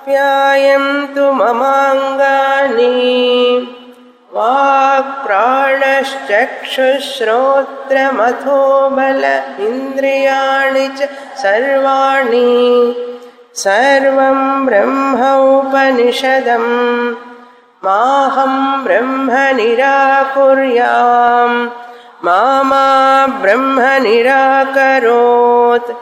आप्यायन्तु ममाङ्गानि वाक्प्राणश्चक्षुश्रोत्रमथो बल इन्द्रियाणि च सर्वाणि सर्वं ब्रह्मोपनिषदम् माहं ब्रह्म निराकुर्याम् मा मा ब्रह्म निराकरोत्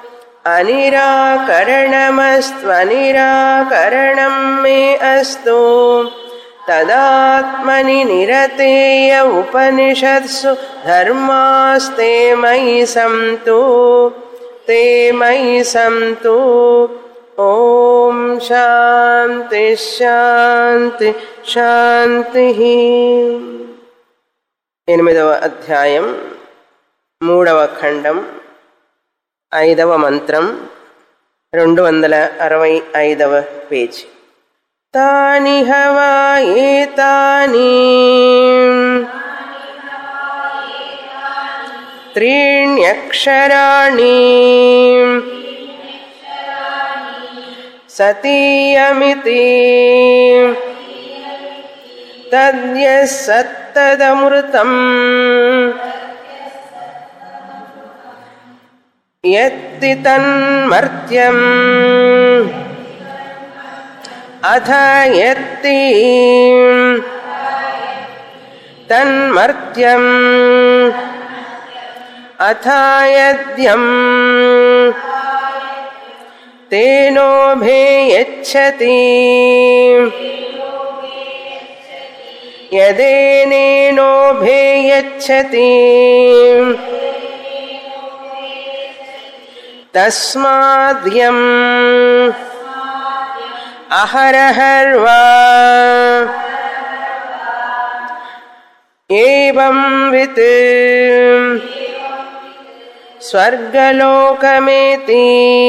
अनिराकरणमस्त्वनिराकरणं मे अस्तु तदात्मनि निरतेय उपनिषत्सु धर्मास्ते मयि सन्तु ते मयि सन्तु ॐ शान्ति శాంతి శాంతి ఎనిమిదవ అధ్యాయం మూడవ ఖండం ఐదవ మంత్రం రెండు వందల అరవై ఐదవ పేజీ తాని హవా ఏతాని త్రీణ్యక్షరాణి సతీయమితి తద్యः సత్తదమృతం యత్తి తన్మర్త్యం అథ యత్తి తన్మర్త్యం అథాయద్యం తేనోభేయచ్చతి యదేనేనోభేయచ్చతి తస్మాద్యం అహరహర్వా ఏవం విత్ స్వర్గలోకమేతి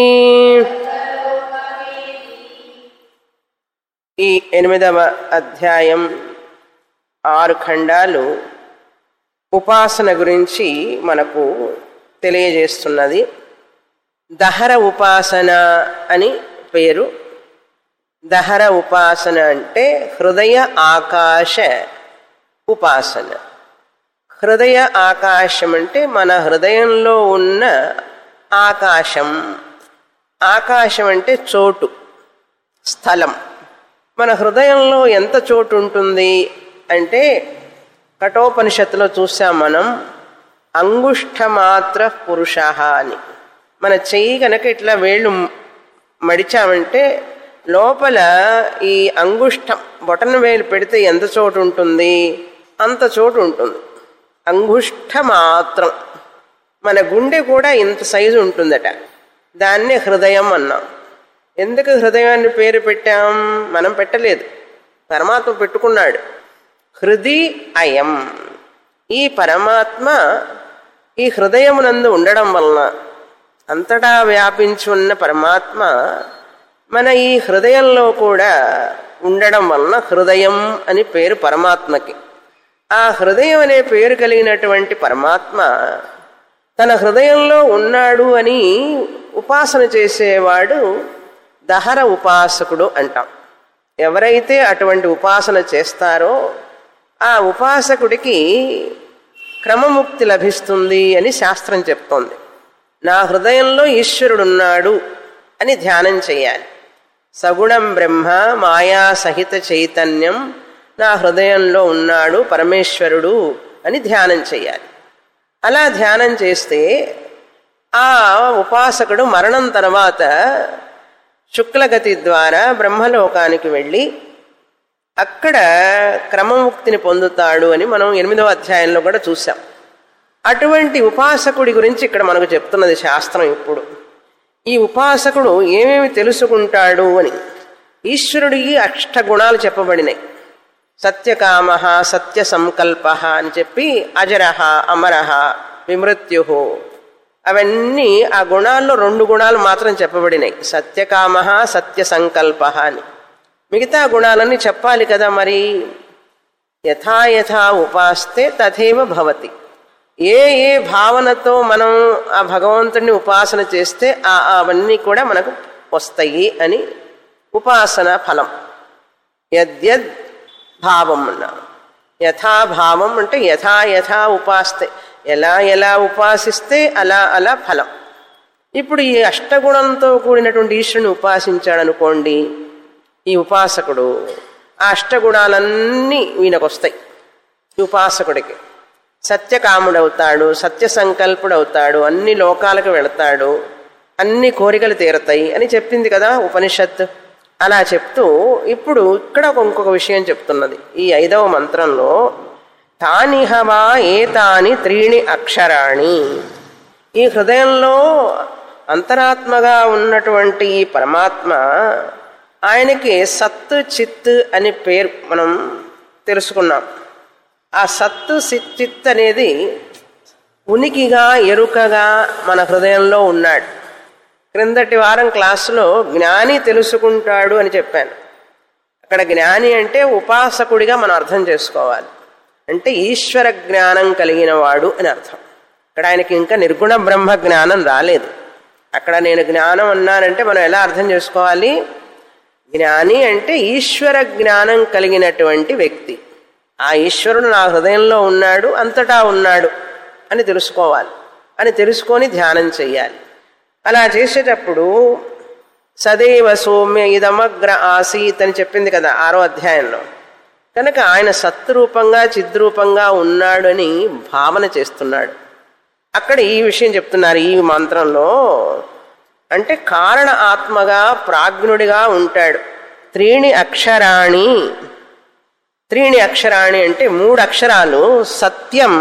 ఈ ఎనిమిదవ అధ్యాయం ఆరు ఖండాలు ఉపాసన గురించి మనకు తెలియజేస్తున్నది దహర ఉపాసన అని పేరు దహర ఉపాసన అంటే హృదయ ఆకాశ ఉపాసన హృదయ ఆకాశం అంటే మన హృదయంలో ఉన్న ఆకాశం ఆకాశం అంటే చోటు స్థలం మన హృదయంలో ఎంత చోటు ఉంటుంది అంటే కఠోపనిషత్తులో చూసాం మనం అంగుష్ఠమాత్ర పురుష అని మన చెయ్యి కనుక ఇట్లా వేళ్ళు మడిచామంటే లోపల ఈ అంగుష్టం బొటన వేలు పెడితే ఎంత చోటు ఉంటుంది అంత చోటు ఉంటుంది అంగుష్ట మాత్రం మన గుండె కూడా ఇంత సైజు ఉంటుందట దాన్నే హృదయం అన్నాం ఎందుకు హృదయాన్ని పేరు పెట్టాం మనం పెట్టలేదు పరమాత్మ పెట్టుకున్నాడు హృది అయం ఈ పరమాత్మ ఈ హృదయమునందు ఉండడం వలన అంతటా వ్యాపించి ఉన్న పరమాత్మ మన ఈ హృదయంలో కూడా ఉండడం వలన హృదయం అని పేరు పరమాత్మకి ఆ హృదయం అనే పేరు కలిగినటువంటి పరమాత్మ తన హృదయంలో ఉన్నాడు అని ఉపాసన చేసేవాడు దహర ఉపాసకుడు అంటాం ఎవరైతే అటువంటి ఉపాసన చేస్తారో ఆ ఉపాసకుడికి క్రమముక్తి లభిస్తుంది అని శాస్త్రం చెప్తోంది నా హృదయంలో ఈశ్వరుడున్నాడు అని ధ్యానం చేయాలి సగుణం బ్రహ్మ మాయా సహిత చైతన్యం నా హృదయంలో ఉన్నాడు పరమేశ్వరుడు అని ధ్యానం చేయాలి అలా ధ్యానం చేస్తే ఆ ఉపాసకుడు మరణం తర్వాత శుక్లగతి ద్వారా బ్రహ్మలోకానికి వెళ్ళి అక్కడ క్రమముక్తిని పొందుతాడు అని మనం ఎనిమిదవ అధ్యాయంలో కూడా చూసాం అటువంటి ఉపాసకుడి గురించి ఇక్కడ మనకు చెప్తున్నది శాస్త్రం ఇప్పుడు ఈ ఉపాసకుడు ఏమేమి తెలుసుకుంటాడు అని ఈశ్వరుడికి అష్ట గుణాలు చెప్పబడినాయి సత్యకామ సత్య సంకల్ప అని చెప్పి అజరహ అమరహ విమృత్యు అవన్నీ ఆ గుణాల్లో రెండు గుణాలు మాత్రం చెప్పబడినాయి సత్యకామ సత్య సంకల్ప అని మిగతా గుణాలన్నీ చెప్పాలి కదా మరి యథాయథా ఉపాస్తే తథేవ భవతి ఏ ఏ భావనతో మనం ఆ భగవంతుడిని ఉపాసన చేస్తే ఆ అవన్నీ కూడా మనకు వస్తాయి అని ఉపాసన ఫలం యద్యద్ భావం అన్నాం యథాభావం అంటే యథా యథా ఉపాస్తే ఎలా ఎలా ఉపాసిస్తే అలా అలా ఫలం ఇప్పుడు ఈ అష్టగుణంతో కూడినటువంటి ఈశ్వరుని ఉపాసించాడనుకోండి ఈ ఉపాసకుడు ఆ అష్టగుణాలన్నీ వీనకొస్తాయి ఈ ఉపాసకుడికి సత్యకాముడవుతాడు సత్య సంకల్పుడవుతాడు అన్ని లోకాలకు వెళతాడు అన్ని కోరికలు తీరతాయి అని చెప్పింది కదా ఉపనిషత్తు అలా చెప్తూ ఇప్పుడు ఇక్కడ ఒక ఇంకొక విషయం చెప్తున్నది ఈ ఐదవ మంత్రంలో తానిహవా ఏతాని త్రీణి అక్షరాణి ఈ హృదయంలో అంతరాత్మగా ఉన్నటువంటి ఈ పరమాత్మ ఆయనకి సత్తు చిత్ అని పేరు మనం తెలుసుకున్నాం ఆ సత్తు చిత్ అనేది ఉనికిగా ఎరుకగా మన హృదయంలో ఉన్నాడు క్రిందటి వారం క్లాసులో జ్ఞాని తెలుసుకుంటాడు అని చెప్పాను అక్కడ జ్ఞాని అంటే ఉపాసకుడిగా మనం అర్థం చేసుకోవాలి అంటే ఈశ్వర జ్ఞానం కలిగిన వాడు అని అర్థం ఇక్కడ ఆయనకి ఇంకా నిర్గుణ బ్రహ్మ జ్ఞానం రాలేదు అక్కడ నేను జ్ఞానం అన్నానంటే మనం ఎలా అర్థం చేసుకోవాలి జ్ఞాని అంటే ఈశ్వర జ్ఞానం కలిగినటువంటి వ్యక్తి ఆ ఈశ్వరుడు నా హృదయంలో ఉన్నాడు అంతటా ఉన్నాడు అని తెలుసుకోవాలి అని తెలుసుకొని ధ్యానం చెయ్యాలి అలా చేసేటప్పుడు సదైవ సౌమ్య ఇదమగ్ర ఆసీత్ అని చెప్పింది కదా ఆరో అధ్యాయంలో కనుక ఆయన సత్రూపంగా చిద్రూపంగా ఉన్నాడు అని భావన చేస్తున్నాడు అక్కడ ఈ విషయం చెప్తున్నారు ఈ మంత్రంలో అంటే కారణ ఆత్మగా ప్రాజ్ఞుడిగా ఉంటాడు త్రీణి అక్షరాణి త్రీణి అక్షరాణి అంటే మూడు అక్షరాలు సత్యం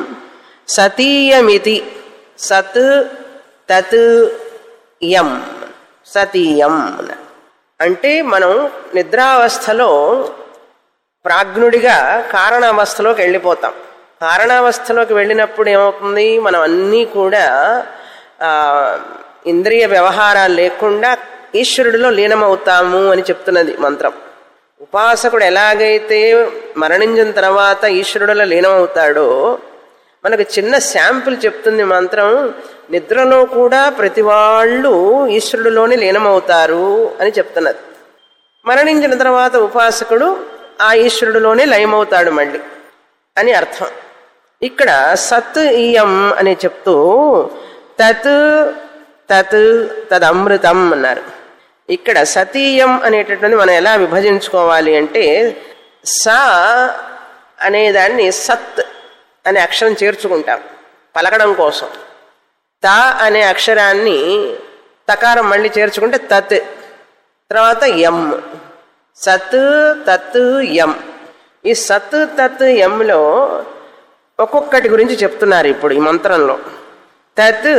సతీయమితి సత్ తత్ యం సతీయం అంటే మనం నిద్రావస్థలో ప్రాజ్ఞుడిగా కారణావస్థలోకి వెళ్ళిపోతాం కారణావస్థలోకి వెళ్ళినప్పుడు ఏమవుతుంది మనం అన్నీ కూడా ఇంద్రియ వ్యవహారాలు లేకుండా ఈశ్వరుడిలో లీనమవుతాము అని చెప్తున్నది మంత్రం ఉపాసకుడు ఎలాగైతే మరణించిన తర్వాత ఈశ్వరుడిలో లీనమవుతాడో మనకు చిన్న శాంపుల్ చెప్తుంది మంత్రం నిద్రలో కూడా ప్రతి వాళ్ళు ఈశ్వరుడిలోనే లీనమవుతారు అని చెప్తున్నది మరణించిన తర్వాత ఉపాసకుడు ఆ ఈశ్వరుడిలోనే లయమవుతాడు మళ్ళీ అని అర్థం ఇక్కడ సత్ ఇయం అని చెప్తూ తత్ తత్ తదమృతం అన్నారు ఇక్కడ సతీయం అనేటటువంటి మనం ఎలా విభజించుకోవాలి అంటే స అనేదాన్ని సత్ అనే అక్షరం చేర్చుకుంటాం పలకడం కోసం త అనే అక్షరాన్ని తకారం మళ్ళీ చేర్చుకుంటే తత్ తర్వాత ఎం సత్ తత్ ఎం ఈ సత్ తత్ ఎంలో ఒక్కొక్కటి గురించి చెప్తున్నారు ఇప్పుడు ఈ మంత్రంలో తత్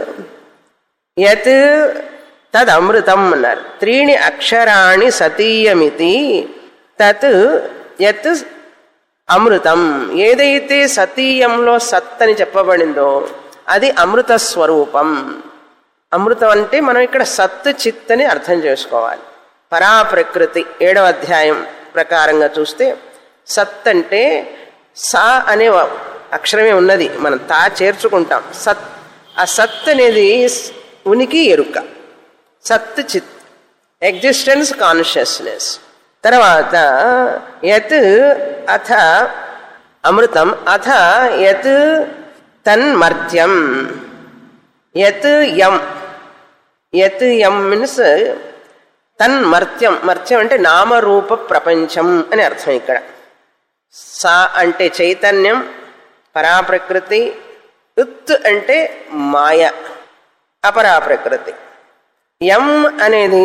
యత్ తదమృతం అన్నారు త్రీణి అక్షరాణి సతీయమితి తత్ యత్ అమృతం ఏదైతే సతీయంలో సత్ అని చెప్పబడిందో అది అమృత స్వరూపం అమృతం అంటే మనం ఇక్కడ సత్ చిత్ అని అర్థం చేసుకోవాలి పరా ప్రకృతి ఏడవ అధ్యాయం ప్రకారంగా చూస్తే సత్ అంటే సా అనే అక్షరమే ఉన్నది మనం తా చేర్చుకుంటాం సత్ ఆ సత్ అనేది ఉనికి ఎరుక సత్ చిత్ ఎగ్జిస్టెన్స్ కాన్షియస్నెస్ తర్వాత యత్ అథ అమృతం అథ యత్ తన్మర్త్యం యత్ యం యత్ యం మీన్స్ తన్మర్త్యం మర్త్యం అంటే నామరూప ప్రపంచం అని అర్థం ఇక్కడ సా అంటే చైతన్యం పరాప్రకృతి ఉత్ అంటే మాయ అపరాప్రకృతి యం అనేది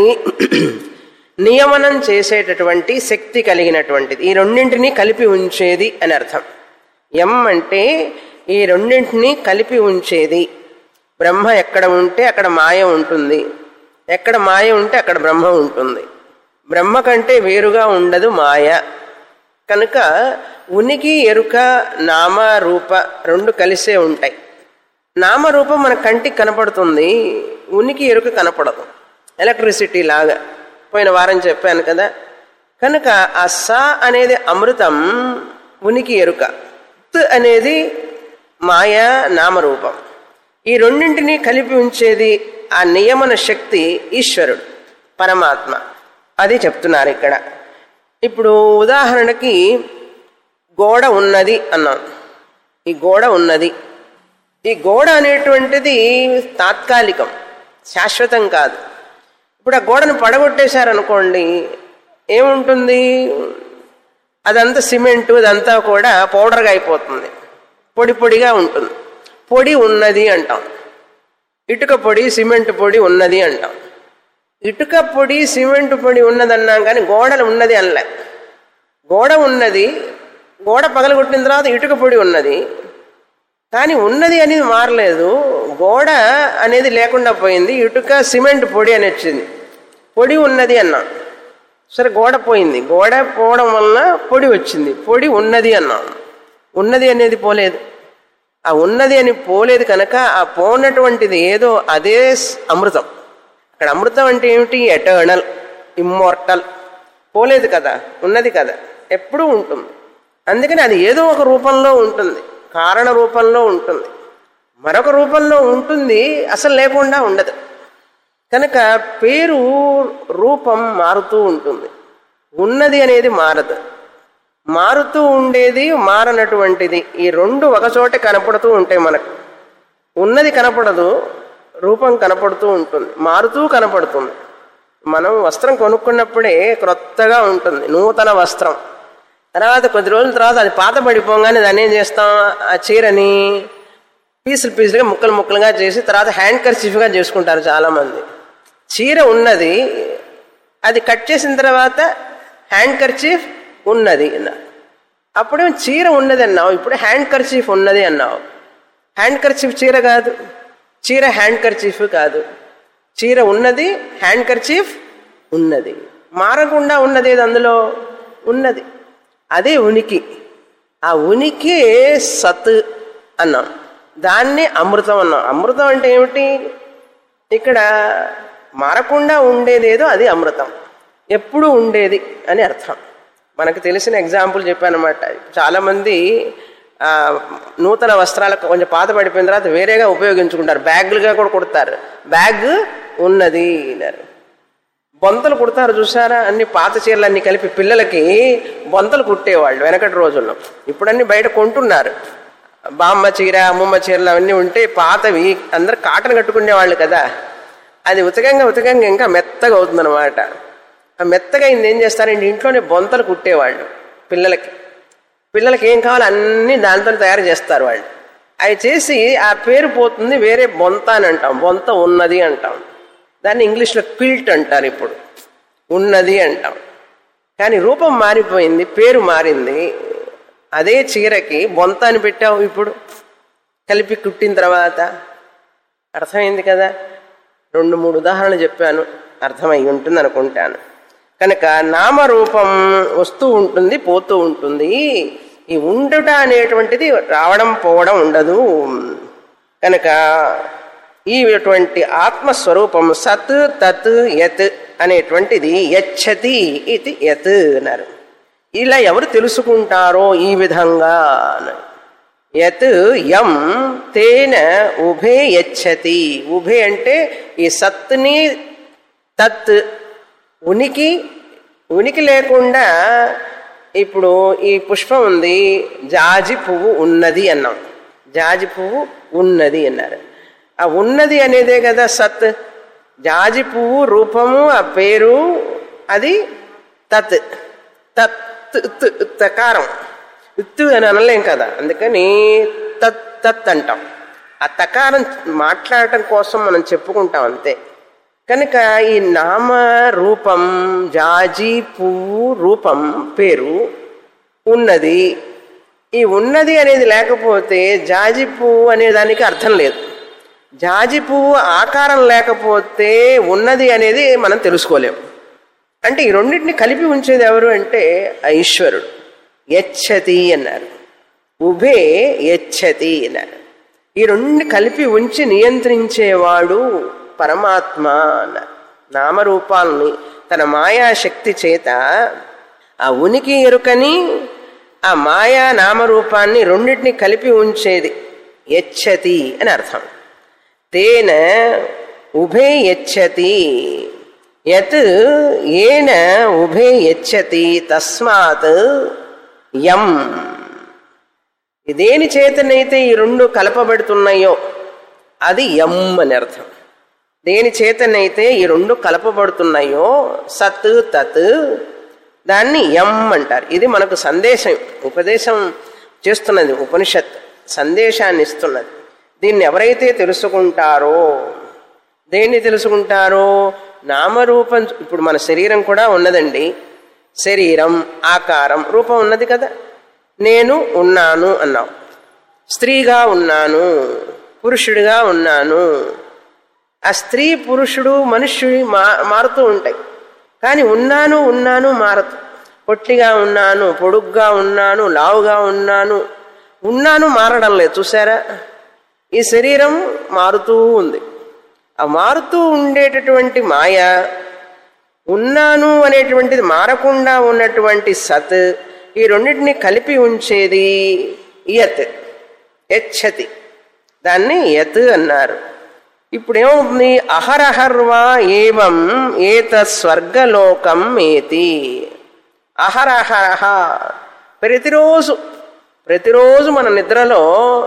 నియమనం చేసేటటువంటి శక్తి కలిగినటువంటిది ఈ రెండింటినీ కలిపి ఉంచేది అని అర్థం ఎం అంటే ఈ రెండింటినీ కలిపి ఉంచేది బ్రహ్మ ఎక్కడ ఉంటే అక్కడ మాయ ఉంటుంది ఎక్కడ మాయ ఉంటే అక్కడ బ్రహ్మ ఉంటుంది బ్రహ్మ కంటే వేరుగా ఉండదు మాయ కనుక ఉనికి ఎరుక నామ రూప రెండు కలిసే ఉంటాయి నామరూపం మన కంటికి కనపడుతుంది ఉనికి ఎరుక కనపడదు ఎలక్ట్రిసిటీ లాగా పోయిన వారం చెప్పాను కదా కనుక ఆ స అనేది అమృతం ఉనికి ఎరుక త్ అనేది మాయ నామరూపం ఈ రెండింటినీ కలిపి ఉంచేది ఆ నియమన శక్తి ఈశ్వరుడు పరమాత్మ అది చెప్తున్నారు ఇక్కడ ఇప్పుడు ఉదాహరణకి గోడ ఉన్నది అన్నాం ఈ గోడ ఉన్నది ఈ గోడ అనేటువంటిది తాత్కాలికం శాశ్వతం కాదు ఇప్పుడు ఆ గోడను పడగొట్టేశారనుకోండి ఏముంటుంది అదంతా సిమెంటు అదంతా కూడా పౌడర్గా అయిపోతుంది పొడి పొడిగా ఉంటుంది పొడి ఉన్నది అంటాం ఇటుక పొడి సిమెంట్ పొడి ఉన్నది అంటాం ఇటుక పొడి సిమెంట్ పొడి ఉన్నదన్నాం కానీ గోడలు ఉన్నది అనలే గోడ ఉన్నది గోడ పగలగొట్టిన తర్వాత ఇటుక పొడి ఉన్నది కానీ ఉన్నది అనేది మారలేదు గోడ అనేది లేకుండా పోయింది ఇటుక సిమెంట్ పొడి అని వచ్చింది పొడి ఉన్నది అన్నాం సరే గోడ పోయింది గోడ పోవడం వలన పొడి వచ్చింది పొడి ఉన్నది అన్నాం ఉన్నది అనేది పోలేదు ఆ ఉన్నది అని పోలేదు కనుక ఆ పోనటువంటిది ఏదో అదే స్- అమృతం అక్కడ అమృతం అంటే ఏమిటి ఎటర్నల్ ఇమ్మోర్టల్ పోలేదు కదా ఉన్నది కదా ఎప్పుడూ ఉంటుంది అందుకని అది ఏదో ఒక రూపంలో ఉంటుంది కారణ రూపంలో ఉంటుంది మరొక రూపంలో ఉంటుంది అసలు లేకుండా ఉండదు కనుక పేరు రూపం మారుతూ ఉంటుంది ఉన్నది అనేది మారదు మారుతూ ఉండేది మారనటువంటిది ఈ రెండు ఒకచోట కనపడుతూ ఉంటాయి మనకు ఉన్నది కనపడదు రూపం కనపడుతూ ఉంటుంది మారుతూ కనపడుతుంది మనం వస్త్రం కొనుక్కున్నప్పుడే క్రొత్తగా ఉంటుంది నూతన వస్త్రం తర్వాత కొద్ది రోజుల తర్వాత అది పాత పడిపోగానే దాన్ని ఏం చేస్తాం ఆ చీరని పీసులు పీసులుగా ముక్కలు ముక్కలుగా చేసి తర్వాత హ్యాండ్ కర్చీఫ్గా చేసుకుంటారు చాలామంది చీర ఉన్నది అది కట్ చేసిన తర్వాత హ్యాండ్ కర్చీఫ్ ఉన్నది అన్నారు అప్పుడే చీర ఉన్నది అన్నావు ఇప్పుడు హ్యాండ్ కర్చీఫ్ ఉన్నది అన్నావు హ్యాండ్ కర్చీఫ్ చీర కాదు చీర హ్యాండ్ కర్చీఫ్ కాదు చీర ఉన్నది హ్యాండ్ కర్చీఫ్ ఉన్నది మారకుండా ఉన్నది ఏది అందులో ఉన్నది అదే ఉనికి ఆ ఉనికి సత్ అన్నాం దాన్ని అమృతం అన్నాం అమృతం అంటే ఏమిటి ఇక్కడ మారకుండా ఉండేదేదో అది అమృతం ఎప్పుడు ఉండేది అని అర్థం మనకు తెలిసిన ఎగ్జాంపుల్ చెప్పానమాట చాలామంది ఆ, నూతన వస్త్రాలకు కొంచెం పాత పడిపోయిన తర్వాత వేరేగా ఉపయోగించుకుంటారు బ్యాగులుగా కూడా కుడతారు బ్యాగ్ ఉన్నది అన్నారు బొంతలు కుడతారు చూసారా అన్ని పాత చీరలు అన్ని కలిపి పిల్లలకి బొంతలు కుట్టేవాళ్ళు వెనకటి రోజుల్లో ఇప్పుడన్నీ బయట కొంటున్నారు బామ్మ చీర అమ్మమ్మ చీరలు అవన్నీ ఉంటే పాతవి అందరు కాటన్ కట్టుకునేవాళ్ళు కదా అది ఉతకంగా ఉతకంగా ఇంకా మెత్తగా అవుతుందన్నమాట ఆ మెత్తగా అయింది ఏం చేస్తారంటే ఇంట్లోనే బొంతలు కుట్టేవాళ్ళు పిల్లలకి పిల్లలకి ఏం కావాలో అన్నీ దాంతో తయారు చేస్తారు వాళ్ళు అవి చేసి ఆ పేరు పోతుంది వేరే బొంత అని అంటాం బొంత ఉన్నది అంటాం దాన్ని ఇంగ్లీష్లో క్విల్ట్ అంటారు ఇప్పుడు ఉన్నది అంటాం కానీ రూపం మారిపోయింది పేరు మారింది అదే చీరకి బొంత అని పెట్టావు ఇప్పుడు కలిపి కుట్టిన తర్వాత అర్థమైంది కదా రెండు మూడు ఉదాహరణలు చెప్పాను అర్థమై ఉంటుంది అనుకుంటాను కనుక నామరూపం వస్తూ ఉంటుంది పోతూ ఉంటుంది ఈ ఉండుట అనేటువంటిది రావడం పోవడం ఉండదు కనుక ఈ ఇటువంటి ఆత్మస్వరూపం సత్ తత్ యత్ అనేటువంటిది యచ్చతి ఇది యత్ అన్నారు ఇలా ఎవరు తెలుసుకుంటారో ఈ విధంగా అన్నారు యత్ యం తేన ఉభే యచ్చతి ఉభే అంటే ఈ సత్తుని తత్ ఉనికి ఉనికి లేకుండా ఇప్పుడు ఈ పుష్పం ఉంది జాజి పువ్వు ఉన్నది అన్నాం జాజి పువ్వు ఉన్నది అన్నారు ఆ ఉన్నది అనేదే కదా సత్ జాజి పువ్వు రూపము ఆ పేరు అది తత్ తత్ త్- తకారం ఇత్తు అని అనలేం కదా అందుకని తత్ తత్ అంటాం ఆ తకారం మాట్లాడటం కోసం మనం చెప్పుకుంటాం అంతే కనుక ఈ నామ రూపం జాజి పువ్వు రూపం పేరు ఉన్నది ఈ ఉన్నది అనేది లేకపోతే జాజి పువ్వు అనే దానికి అర్థం లేదు జాజి పువ్వు ఆకారం లేకపోతే ఉన్నది అనేది మనం తెలుసుకోలేము అంటే ఈ రెండింటిని కలిపి ఉంచేది ఎవరు అంటే ఆ ఈశ్వరుడు యచ్చతి అన్నారు ఉభే యచ్చతి అన్నారు ఈ రెండు కలిపి ఉంచి నియంత్రించేవాడు పరమాత్మ అన్నారు నామరూపాలని తన మాయాశక్తి చేత ఆ ఉనికి ఎరుకని ఆ మాయా నామరూపాన్ని రెండింటిని కలిపి ఉంచేది యచ్చతి అని అర్థం తేన ఉభే యచ్చతి యత్ ఏన ఉభే యచ్చతి తస్మాత్ యం దేని చేతనైతే ఈ రెండు కలపబడుతున్నాయో అది యం అని అర్థం దేని చేతనైతే ఈ రెండు కలపబడుతున్నాయో సత్ తత్ దాన్ని యం అంటారు ఇది మనకు సందేశం ఉపదేశం చేస్తున్నది ఉపనిషత్ సందేశాన్ని ఇస్తున్నది దీన్ని ఎవరైతే తెలుసుకుంటారో దేన్ని తెలుసుకుంటారో నామరూపం ఇప్పుడు మన శరీరం కూడా ఉన్నదండి శరీరం ఆకారం రూపం ఉన్నది కదా నేను ఉన్నాను అన్నావు స్త్రీగా ఉన్నాను పురుషుడిగా ఉన్నాను ఆ స్త్రీ పురుషుడు మనుష్యుడు మా మారుతూ ఉంటాయి కానీ ఉన్నాను ఉన్నాను మారదు పొట్టిగా ఉన్నాను పొడుగ్గా ఉన్నాను లావుగా ఉన్నాను ఉన్నాను మారడం లేదు చూసారా ఈ శరీరం మారుతూ ఉంది ఆ మారుతూ ఉండేటటువంటి మాయ ఉన్నాను అనేటువంటిది మారకుండా ఉన్నటువంటి సత్ ఈ రెండింటిని కలిపి ఉంచేది యత్ యచ్చతి దాన్ని యత్ అన్నారు ఇప్పుడేమవుతుంది అహరహర్వా ఏవం ఏత స్వర్గలోకం ఏతి అహరహరహ ప్రతిరోజు ప్రతిరోజు మన నిద్రలో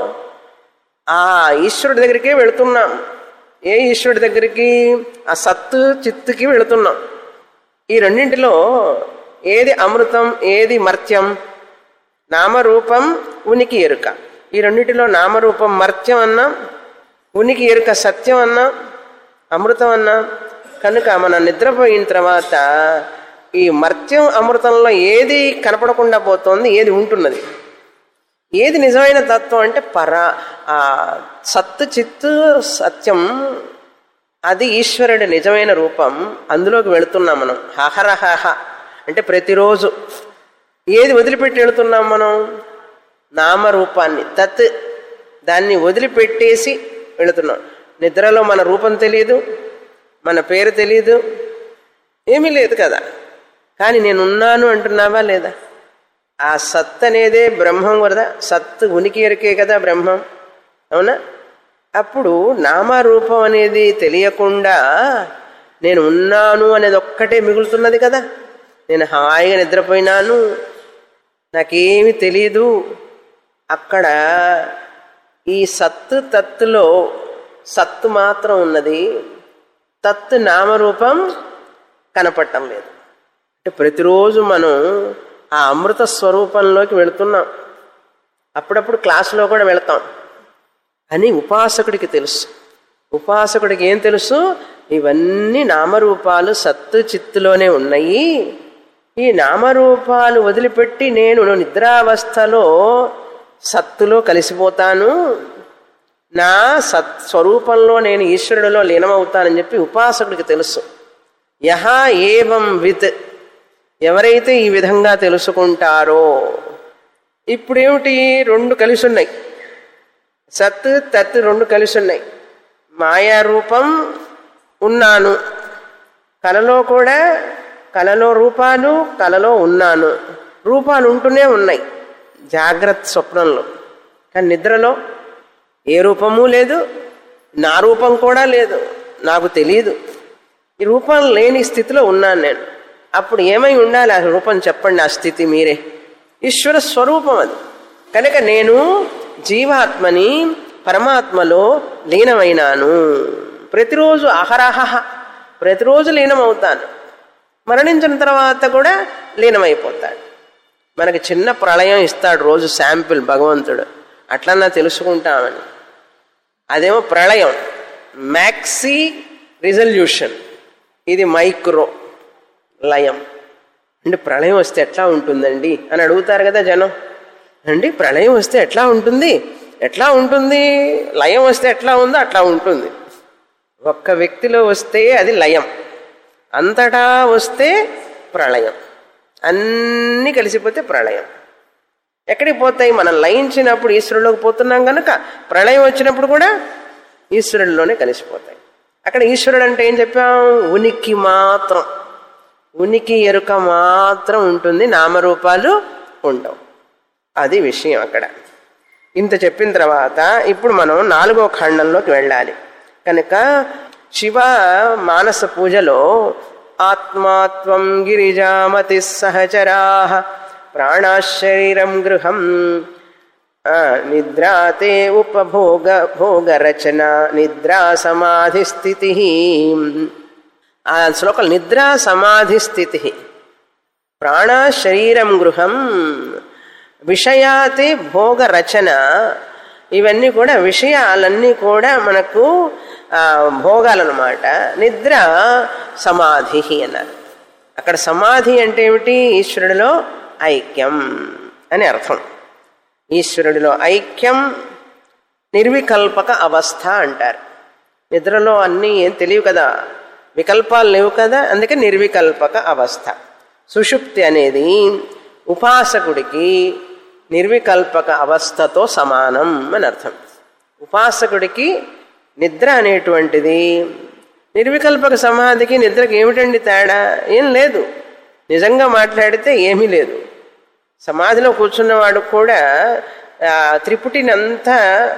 ఆ ఈశ్వరుడి దగ్గరికే వెళుతున్నాం ఏ ఈశ్వరుడి దగ్గరికి ఆ సత్తు చిత్తుకి వెళుతున్నాం ఈ రెండింటిలో ఏది అమృతం ఏది మర్త్యం నామరూపం ఉనికి ఎరుక ఈ రెండింటిలో నామరూపం మర్త్యం అన్నా ఉనికి ఎరుక సత్యం అన్నా అమృతం అన్నా కనుక మనం నిద్రపోయిన తర్వాత ఈ మర్త్యం అమృతంలో ఏది కనపడకుండా పోతోంది ఏది ఉంటున్నది ఏది నిజమైన తత్వం అంటే పర ఆ సత్తు చిత్తు సత్యం అది ఈశ్వరుడి నిజమైన రూపం అందులోకి వెళుతున్నాం మనం హహరహహ అంటే ప్రతిరోజు ఏది వదిలిపెట్టి వెళుతున్నాం మనం నామరూపాన్ని తత్ దాన్ని వదిలిపెట్టేసి వెళుతున్నాం నిద్రలో మన రూపం తెలియదు మన పేరు తెలియదు ఏమీ లేదు కదా కానీ నేను ఉన్నాను అంటున్నావా లేదా ఆ సత్ అనేదే బ్రహ్మం కదా సత్ ఉనికి ఎరికే కదా బ్రహ్మం అవునా అప్పుడు నామరూపం అనేది తెలియకుండా నేను ఉన్నాను అనేది ఒక్కటే మిగులుతున్నది కదా నేను హాయిగా నిద్రపోయినాను నాకేమీ తెలియదు అక్కడ ఈ సత్తు తత్తులో సత్తు మాత్రం ఉన్నది తత్తు నామరూపం కనపడటం లేదు అంటే ప్రతిరోజు మనం ఆ అమృత స్వరూపంలోకి వెళుతున్నాం అప్పుడప్పుడు క్లాసులో కూడా వెళతాం అని ఉపాసకుడికి తెలుసు ఉపాసకుడికి ఏం తెలుసు ఇవన్నీ నామరూపాలు సత్తు చిత్తులోనే ఉన్నాయి ఈ నామరూపాలు వదిలిపెట్టి నేను నిద్రావస్థలో సత్తులో కలిసిపోతాను నా సత్ స్వరూపంలో నేను ఈశ్వరుడిలో లీనమవుతానని చెప్పి ఉపాసకుడికి తెలుసు యహ ఏవం విత్ ఎవరైతే ఈ విధంగా తెలుసుకుంటారో ఇప్పుడేమిటి రెండు కలిసి ఉన్నాయి సత్ తత్ రెండు కలిసి ఉన్నాయి మాయా రూపం ఉన్నాను కలలో కూడా కలలో రూపాలు కలలో ఉన్నాను రూపాలు ఉంటూనే ఉన్నాయి జాగ్రత్త స్వప్నంలో కానీ నిద్రలో ఏ రూపము లేదు నా రూపం కూడా లేదు నాకు తెలియదు ఈ రూపం లేని స్థితిలో ఉన్నాను నేను అప్పుడు ఏమై ఉండాలి ఆ రూపం చెప్పండి ఆ స్థితి మీరే ఈశ్వర స్వరూపం అది కనుక నేను జీవాత్మని పరమాత్మలో లీనమైనాను ప్రతిరోజు అహరహ ప్రతిరోజు లీనమవుతాను మరణించిన తర్వాత కూడా లీనమైపోతాడు మనకి చిన్న ప్రళయం ఇస్తాడు రోజు శాంపిల్ భగవంతుడు అట్లన్నా తెలుసుకుంటామని అదేమో ప్రళయం మ్యాక్సీ రిజల్యూషన్ ఇది మైక్రో లయం అంటే ప్రళయం వస్తే ఎట్లా ఉంటుందండి అని అడుగుతారు కదా జనం అండి ప్రళయం వస్తే ఎట్లా ఉంటుంది ఎట్లా ఉంటుంది లయం వస్తే ఎట్లా ఉందో అట్లా ఉంటుంది ఒక్క వ్యక్తిలో వస్తే అది లయం అంతటా వస్తే ప్రళయం అన్నీ కలిసిపోతే ప్రళయం ఎక్కడికి పోతాయి మనం లయించినప్పుడు ఈశ్వరులోకి పోతున్నాం కనుక ప్రళయం వచ్చినప్పుడు కూడా ఈశ్వరుడిలోనే కలిసిపోతాయి అక్కడ ఈశ్వరుడు అంటే ఏం చెప్పాం ఉనికి మాత్రం ఉనికి ఎరుక మాత్రం ఉంటుంది నామరూపాలు ఉండవు అది విషయం అక్కడ ఇంత చెప్పిన తర్వాత ఇప్పుడు మనం నాలుగో ఖండంలోకి వెళ్ళాలి కనుక శివ మానస పూజలో ఆత్మా త్వం గిరిజామతి సహచరా ప్రాణాశరీరం గృహం ఆ, నిద్రా తే ఉపభోగ భోగరచన నిద్రా సమాధి స్థితి ఆ శ్లోకం నిద్రా సమాధి స్థితి ప్రాణ శరీరం గృహం విషయాతి భోగ రచన ఇవన్నీ కూడా విషయాలన్నీ కూడా మనకు ఆ, భోగాలన్నమాట నిద్ర సమాధి అన్నారు అక్కడ సమాధి అంటే ఏమిటి ఈశ్వరుడిలో ఐక్యం అని అర్థం ఈశ్వరుడిలో ఐక్యం నిర్వికల్పక అవస్థ అంటారు నిద్రలో అన్నీ ఏం తెలియవు కదా వికల్పాలు లేవు కదా అందుకే నిర్వికల్పక అవస్థ సుషుప్తి అనేది ఉపాసకుడికి నిర్వికల్పక అవస్థతో సమానం అని అర్థం ఉపాసకుడికి నిద్ర అనేటువంటిది నిర్వికల్పక సమాధికి నిద్రకి ఏమిటండి తేడా ఏం లేదు నిజంగా మాట్లాడితే ఏమీ లేదు సమాధిలో కూర్చున్నవాడు కూడా ఆ, త్రిపుటిని అంతా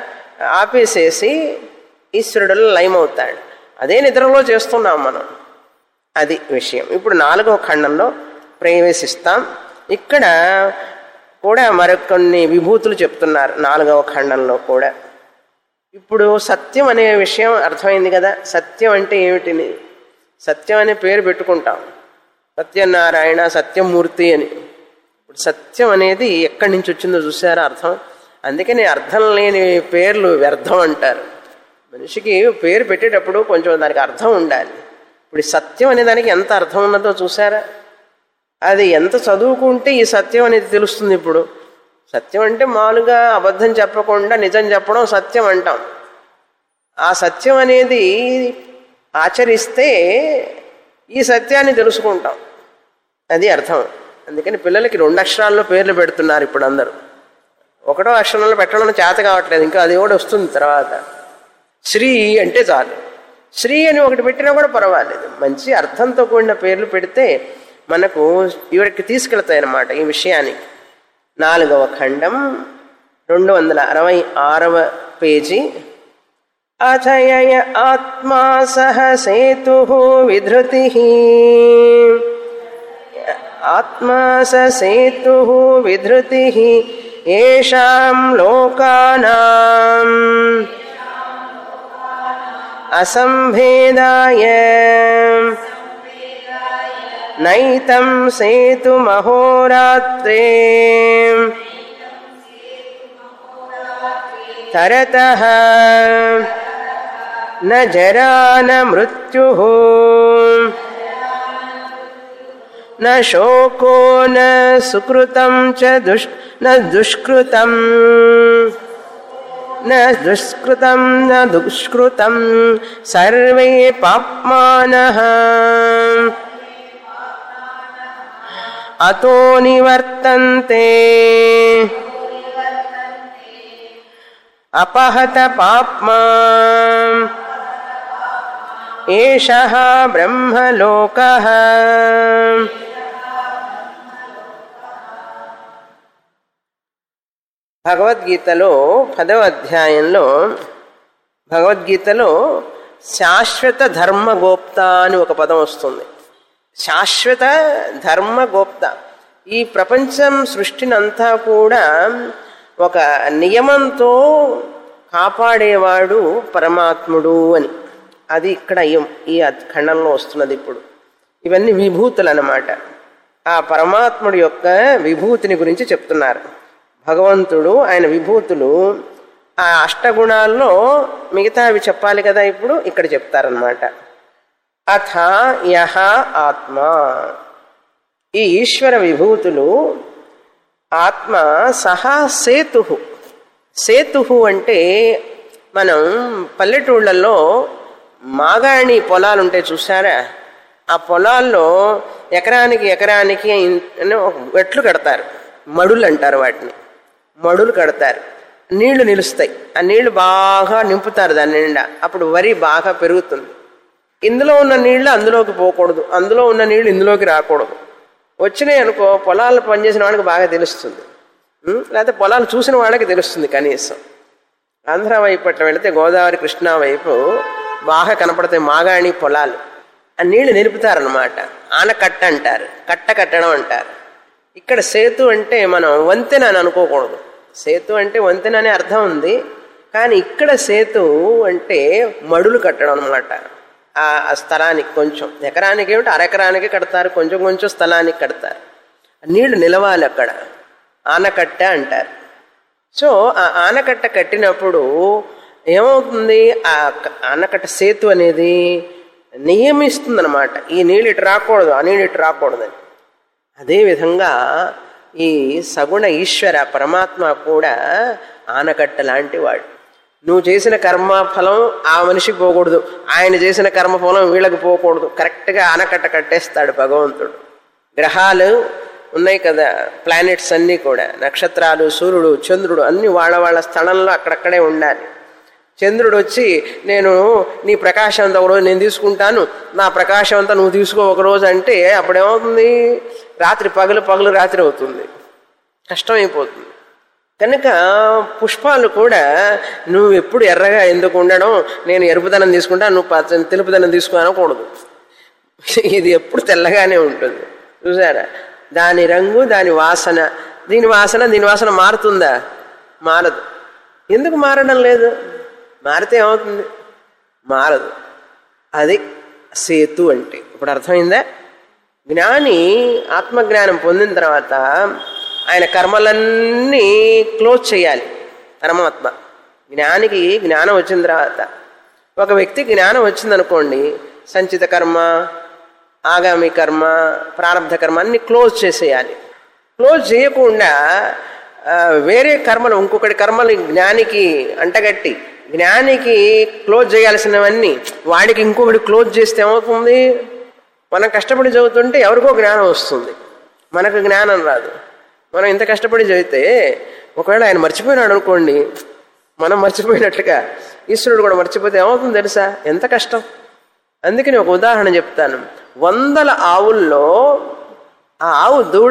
ఆపేసేసి ఈశ్వరుడులో లయమవుతాడు అదే నిద్రలో చేస్తున్నాం మనం అది విషయం ఇప్పుడు నాలుగవ ఖండంలో ప్రవేశిస్తాం ఇక్కడ కూడా మరికొన్ని విభూతులు చెప్తున్నారు నాలుగవ ఖండంలో కూడా ఇప్పుడు సత్యం అనే విషయం అర్థమైంది కదా సత్యం అంటే ఏమిటిని సత్యం అనే పేరు పెట్టుకుంటాం సత్యనారాయణ సత్యమూర్తి అని ఇప్పుడు సత్యం అనేది ఎక్కడి నుంచి వచ్చిందో చూసారా అర్థం అందుకని అర్థం లేని పేర్లు వ్యర్థం అంటారు మనిషికి పేరు పెట్టేటప్పుడు కొంచెం దానికి అర్థం ఉండాలి ఇప్పుడు ఈ సత్యం అనే దానికి ఎంత అర్థం ఉన్నదో చూసారా అది ఎంత చదువుకుంటే ఈ సత్యం అనేది తెలుస్తుంది ఇప్పుడు సత్యం అంటే మామూలుగా అబద్ధం చెప్పకుండా నిజం చెప్పడం సత్యం అంటాం ఆ సత్యం అనేది ఆచరిస్తే ఈ సత్యాన్ని తెలుసుకుంటాం అది అర్థం అందుకని పిల్లలకి రెండు అక్షరాల్లో పేర్లు పెడుతున్నారు ఇప్పుడు అందరూ ఒకటో అక్షరంలో పెట్టడం చేత కావట్లేదు ఇంకా అది కూడా వస్తుంది తర్వాత శ్రీ అంటే చాలు శ్రీ అని ఒకటి పెట్టినా కూడా పర్వాలేదు మంచి అర్థంతో కూడిన పేర్లు పెడితే మనకు ఇవరికి తీసుకెళ్తాయి అన్నమాట ఈ విషయానికి నాలుగవ ఖండం రెండు వందల అరవై ఆరవ పేజీ అథయయ ఆత్మా సహ సేతు విధృతి ఆత్మా స సేతు విధృతి ఏషాం లోకానాం అసంభేదాయ నైతం సేతుమహోరాత్రే తరతః న జరా న మృత్యు న శోకో న సుకృతం చ దుష్ న దుష్కృతం న దుష్కృతం న దుష్కృతం సర్వే పాప్మానః అతో నివర్తంతే అపహత పాప్మా ఏష బ్రహ్మలోక భగవద్గీతలో పదవ అధ్యాయంలో భగవద్గీతలో శాశ్వత ధర్మగోప్త అని ఒక పదం వస్తుంది శాశ్వత ధర్మగోప్త ఈ ప్రపంచం సృష్టినంతా కూడా ఒక నియమంతో కాపాడేవాడు పరమాత్ముడు అని అది ఇక్కడ ఈ- ఈ అద్- ఖండంలో వస్తున్నది ఇప్పుడు ఇవన్నీ విభూతులు అన్నమాట ఆ పరమాత్ముడి యొక్క విభూతిని గురించి చెప్తున్నారు భగవంతుడు ఆయన విభూతులు ఆ అష్టగుణాల్లో మిగతావి చెప్పాలి కదా ఇప్పుడు ఇక్కడ చెప్తారనమాట అథ యహ ఆత్మ ఈ ఈశ్వర విభూతులు ఆత్మ సహా సేతు సేతు అంటే మనం పల్లెటూళ్ళల్లో మాగాణి పొలాలు ఉంటాయి చూసారా ఆ పొలాల్లో ఎకరానికి ఎకరానికి ఇన్- ఒక వెట్లు కడతారు మడులు అంటారు వాటిని మడులు కడతారు నీళ్లు నిలుస్తాయి ఆ నీళ్లు బాగా నింపుతారు దాని నిండా అప్పుడు వరి బాగా పెరుగుతుంది ఇందులో ఉన్న నీళ్లు అందులోకి పోకూడదు అందులో ఉన్న నీళ్లు ఇందులోకి రాకూడదు వచ్చినాయి అనుకో పొలాలు పనిచేసిన వాళ్ళకి బాగా తెలుస్తుంది ఉం? లేకపోతే పొలాలు చూసిన వాళ్ళకి తెలుస్తుంది కనీసం ఆంధ్ర వైపు అట్లా వెళితే గోదావరి కృష్ణా వైపు బాగా కనపడతాయి మాగాణి పొలాలు ఆ నీళ్లు నిలుపుతారనమాట ఆనకట్ట అంటారు కట్ట కట్టడం అంటారు ఇక్కడ సేతు అంటే మనం వంతెన అని అనుకోకూడదు సేతు అంటే వంతెన అనే అర్థం ఉంది కానీ ఇక్కడ సేతు అంటే మడులు కట్టడం అనమాట ఆ ఆ స్థలానికి కొంచెం ఎకరానికి ఏమిటి అరెకరానికి కడతారు కొంచెం కొంచెం స్థలానికి కడతారు నీళ్లు నిలవాలి అక్కడ ఆనకట్ట అంటారు సో ఆ ఆనకట్ట కట్టినప్పుడు ఏమవుతుంది ఆ క- ఆనకట్ట సేతు అనేది నియమిస్తుంది అనమాట ఈ నీళ్ళు ఇటు రాకూడదు ఆ నీళ్ళు ఇటు రాకూడదని అదేవిధంగా ఈ సగుణ ఈశ్వర పరమాత్మ కూడా ఆనకట్ట లాంటి వాడు నువ్వు చేసిన కర్మ ఫలం ఆ మనిషికి పోకూడదు ఆయన చేసిన కర్మ ఫలం వీళ్ళకి పోకూడదు కరెక్ట్గా ఆనకట్ట కట్టేస్తాడు భగవంతుడు గ్రహాలు ఉన్నాయి కదా ప్లానెట్స్ అన్నీ కూడా నక్షత్రాలు సూర్యుడు చంద్రుడు అన్ని వాళ్ళ వాళ్ళ స్థలంలో అక్కడక్కడే ఉండాలి చంద్రుడు వచ్చి నేను నీ ప్రకాశం అంతా ఒకరోజు నేను తీసుకుంటాను నా ప్రకాశం అంతా నువ్వు తీసుకో ఒకరోజు అంటే అప్పుడేమవుతుంది రాత్రి పగలు పగలు రాత్రి అవుతుంది కష్టమైపోతుంది కనుక పుష్పాలు కూడా నువ్వు ఎప్పుడు ఎర్రగా ఎందుకు ఉండడం నేను ఎరుపుదనం తీసుకుంటా నువ్వు పచ్చ తెలుపుదనం తీసుకో అనకూడదు ఇది ఎప్పుడు తెల్లగానే ఉంటుంది చూసారా దాని రంగు దాని వాసన దీని వాసన దీని వాసన మారుతుందా మారదు ఎందుకు మారడం లేదు మారితే ఏమవుతుంది మారదు అది సేతు అంటే ఇప్పుడు అర్థమైందా జ్ఞాని ఆత్మజ్ఞానం పొందిన తర్వాత ఆయన కర్మలన్నీ క్లోజ్ చేయాలి పరమాత్మ జ్ఞానికి జ్ఞానం వచ్చిన తర్వాత ఒక వ్యక్తికి జ్ఞానం వచ్చిందనుకోండి సంచిత కర్మ ఆగామి కర్మ ప్రారంధ కర్మ అన్ని క్లోజ్ చేసేయాలి క్లోజ్ చేయకుండా ఆ, వేరే కర్మలు ఇంకొకటి కర్మలు జ్ఞానికి అంటగట్టి జ్ఞానికి క్లోజ్ చేయాల్సినవన్నీ వాడికి ఇంకొకటి క్లోజ్ చేస్తే ఏమవుతుంది మనం కష్టపడి చదువుతుంటే ఎవరికో జ్ఞానం వస్తుంది మనకు జ్ఞానం రాదు మనం ఇంత కష్టపడి చదివితే ఒకవేళ ఆయన మర్చిపోయినాడు అనుకోండి మనం మర్చిపోయినట్లుగా ఈశ్వరుడు కూడా మర్చిపోతే ఏమవుతుంది తెలుసా ఎంత కష్టం అందుకని ఒక ఉదాహరణ చెప్తాను వందల ఆవుల్లో ఆ ఆవు దూడ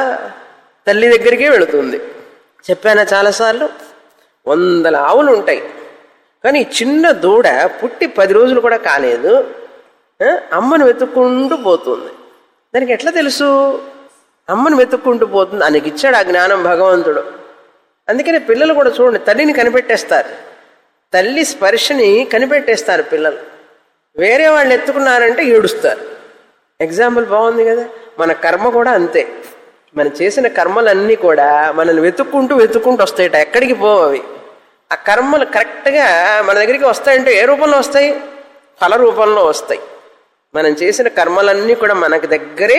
తల్లి దగ్గరికే వెళుతుంది చెప్పానా చాలాసార్లు వందల ఆవులు ఉంటాయి కానీ ఈ చిన్న దూడ పుట్టి పది రోజులు కూడా కాలేదు ఆ, అమ్మను వెతుక్కుంటూ పోతుంది దానికి ఎట్లా తెలుసు అమ్మను వెతుక్కుంటూ పోతుంది ఆయనకి ఇచ్చాడు ఆ జ్ఞానం భగవంతుడు అందుకని పిల్లలు కూడా చూడండి తల్లిని కనిపెట్టేస్తారు తల్లి స్పర్శని కనిపెట్టేస్తారు పిల్లలు వేరే వాళ్ళు ఎత్తుకున్నారంటే ఏడుస్తారు ఎగ్జాంపుల్ బాగుంది కదా మన కర్మ కూడా అంతే మనం చేసిన కర్మలన్నీ కూడా మనల్ని వెతుక్కుంటూ వెతుక్కుంటూ వస్తాయట ఎక్కడికి పోవు అవి ఆ కర్మలు కరెక్ట్గా మన దగ్గరికి వస్తాయంటే ఏ రూపంలో వస్తాయి ఫల రూపంలో వస్తాయి మనం చేసిన కర్మలన్నీ కూడా మనకి దగ్గరే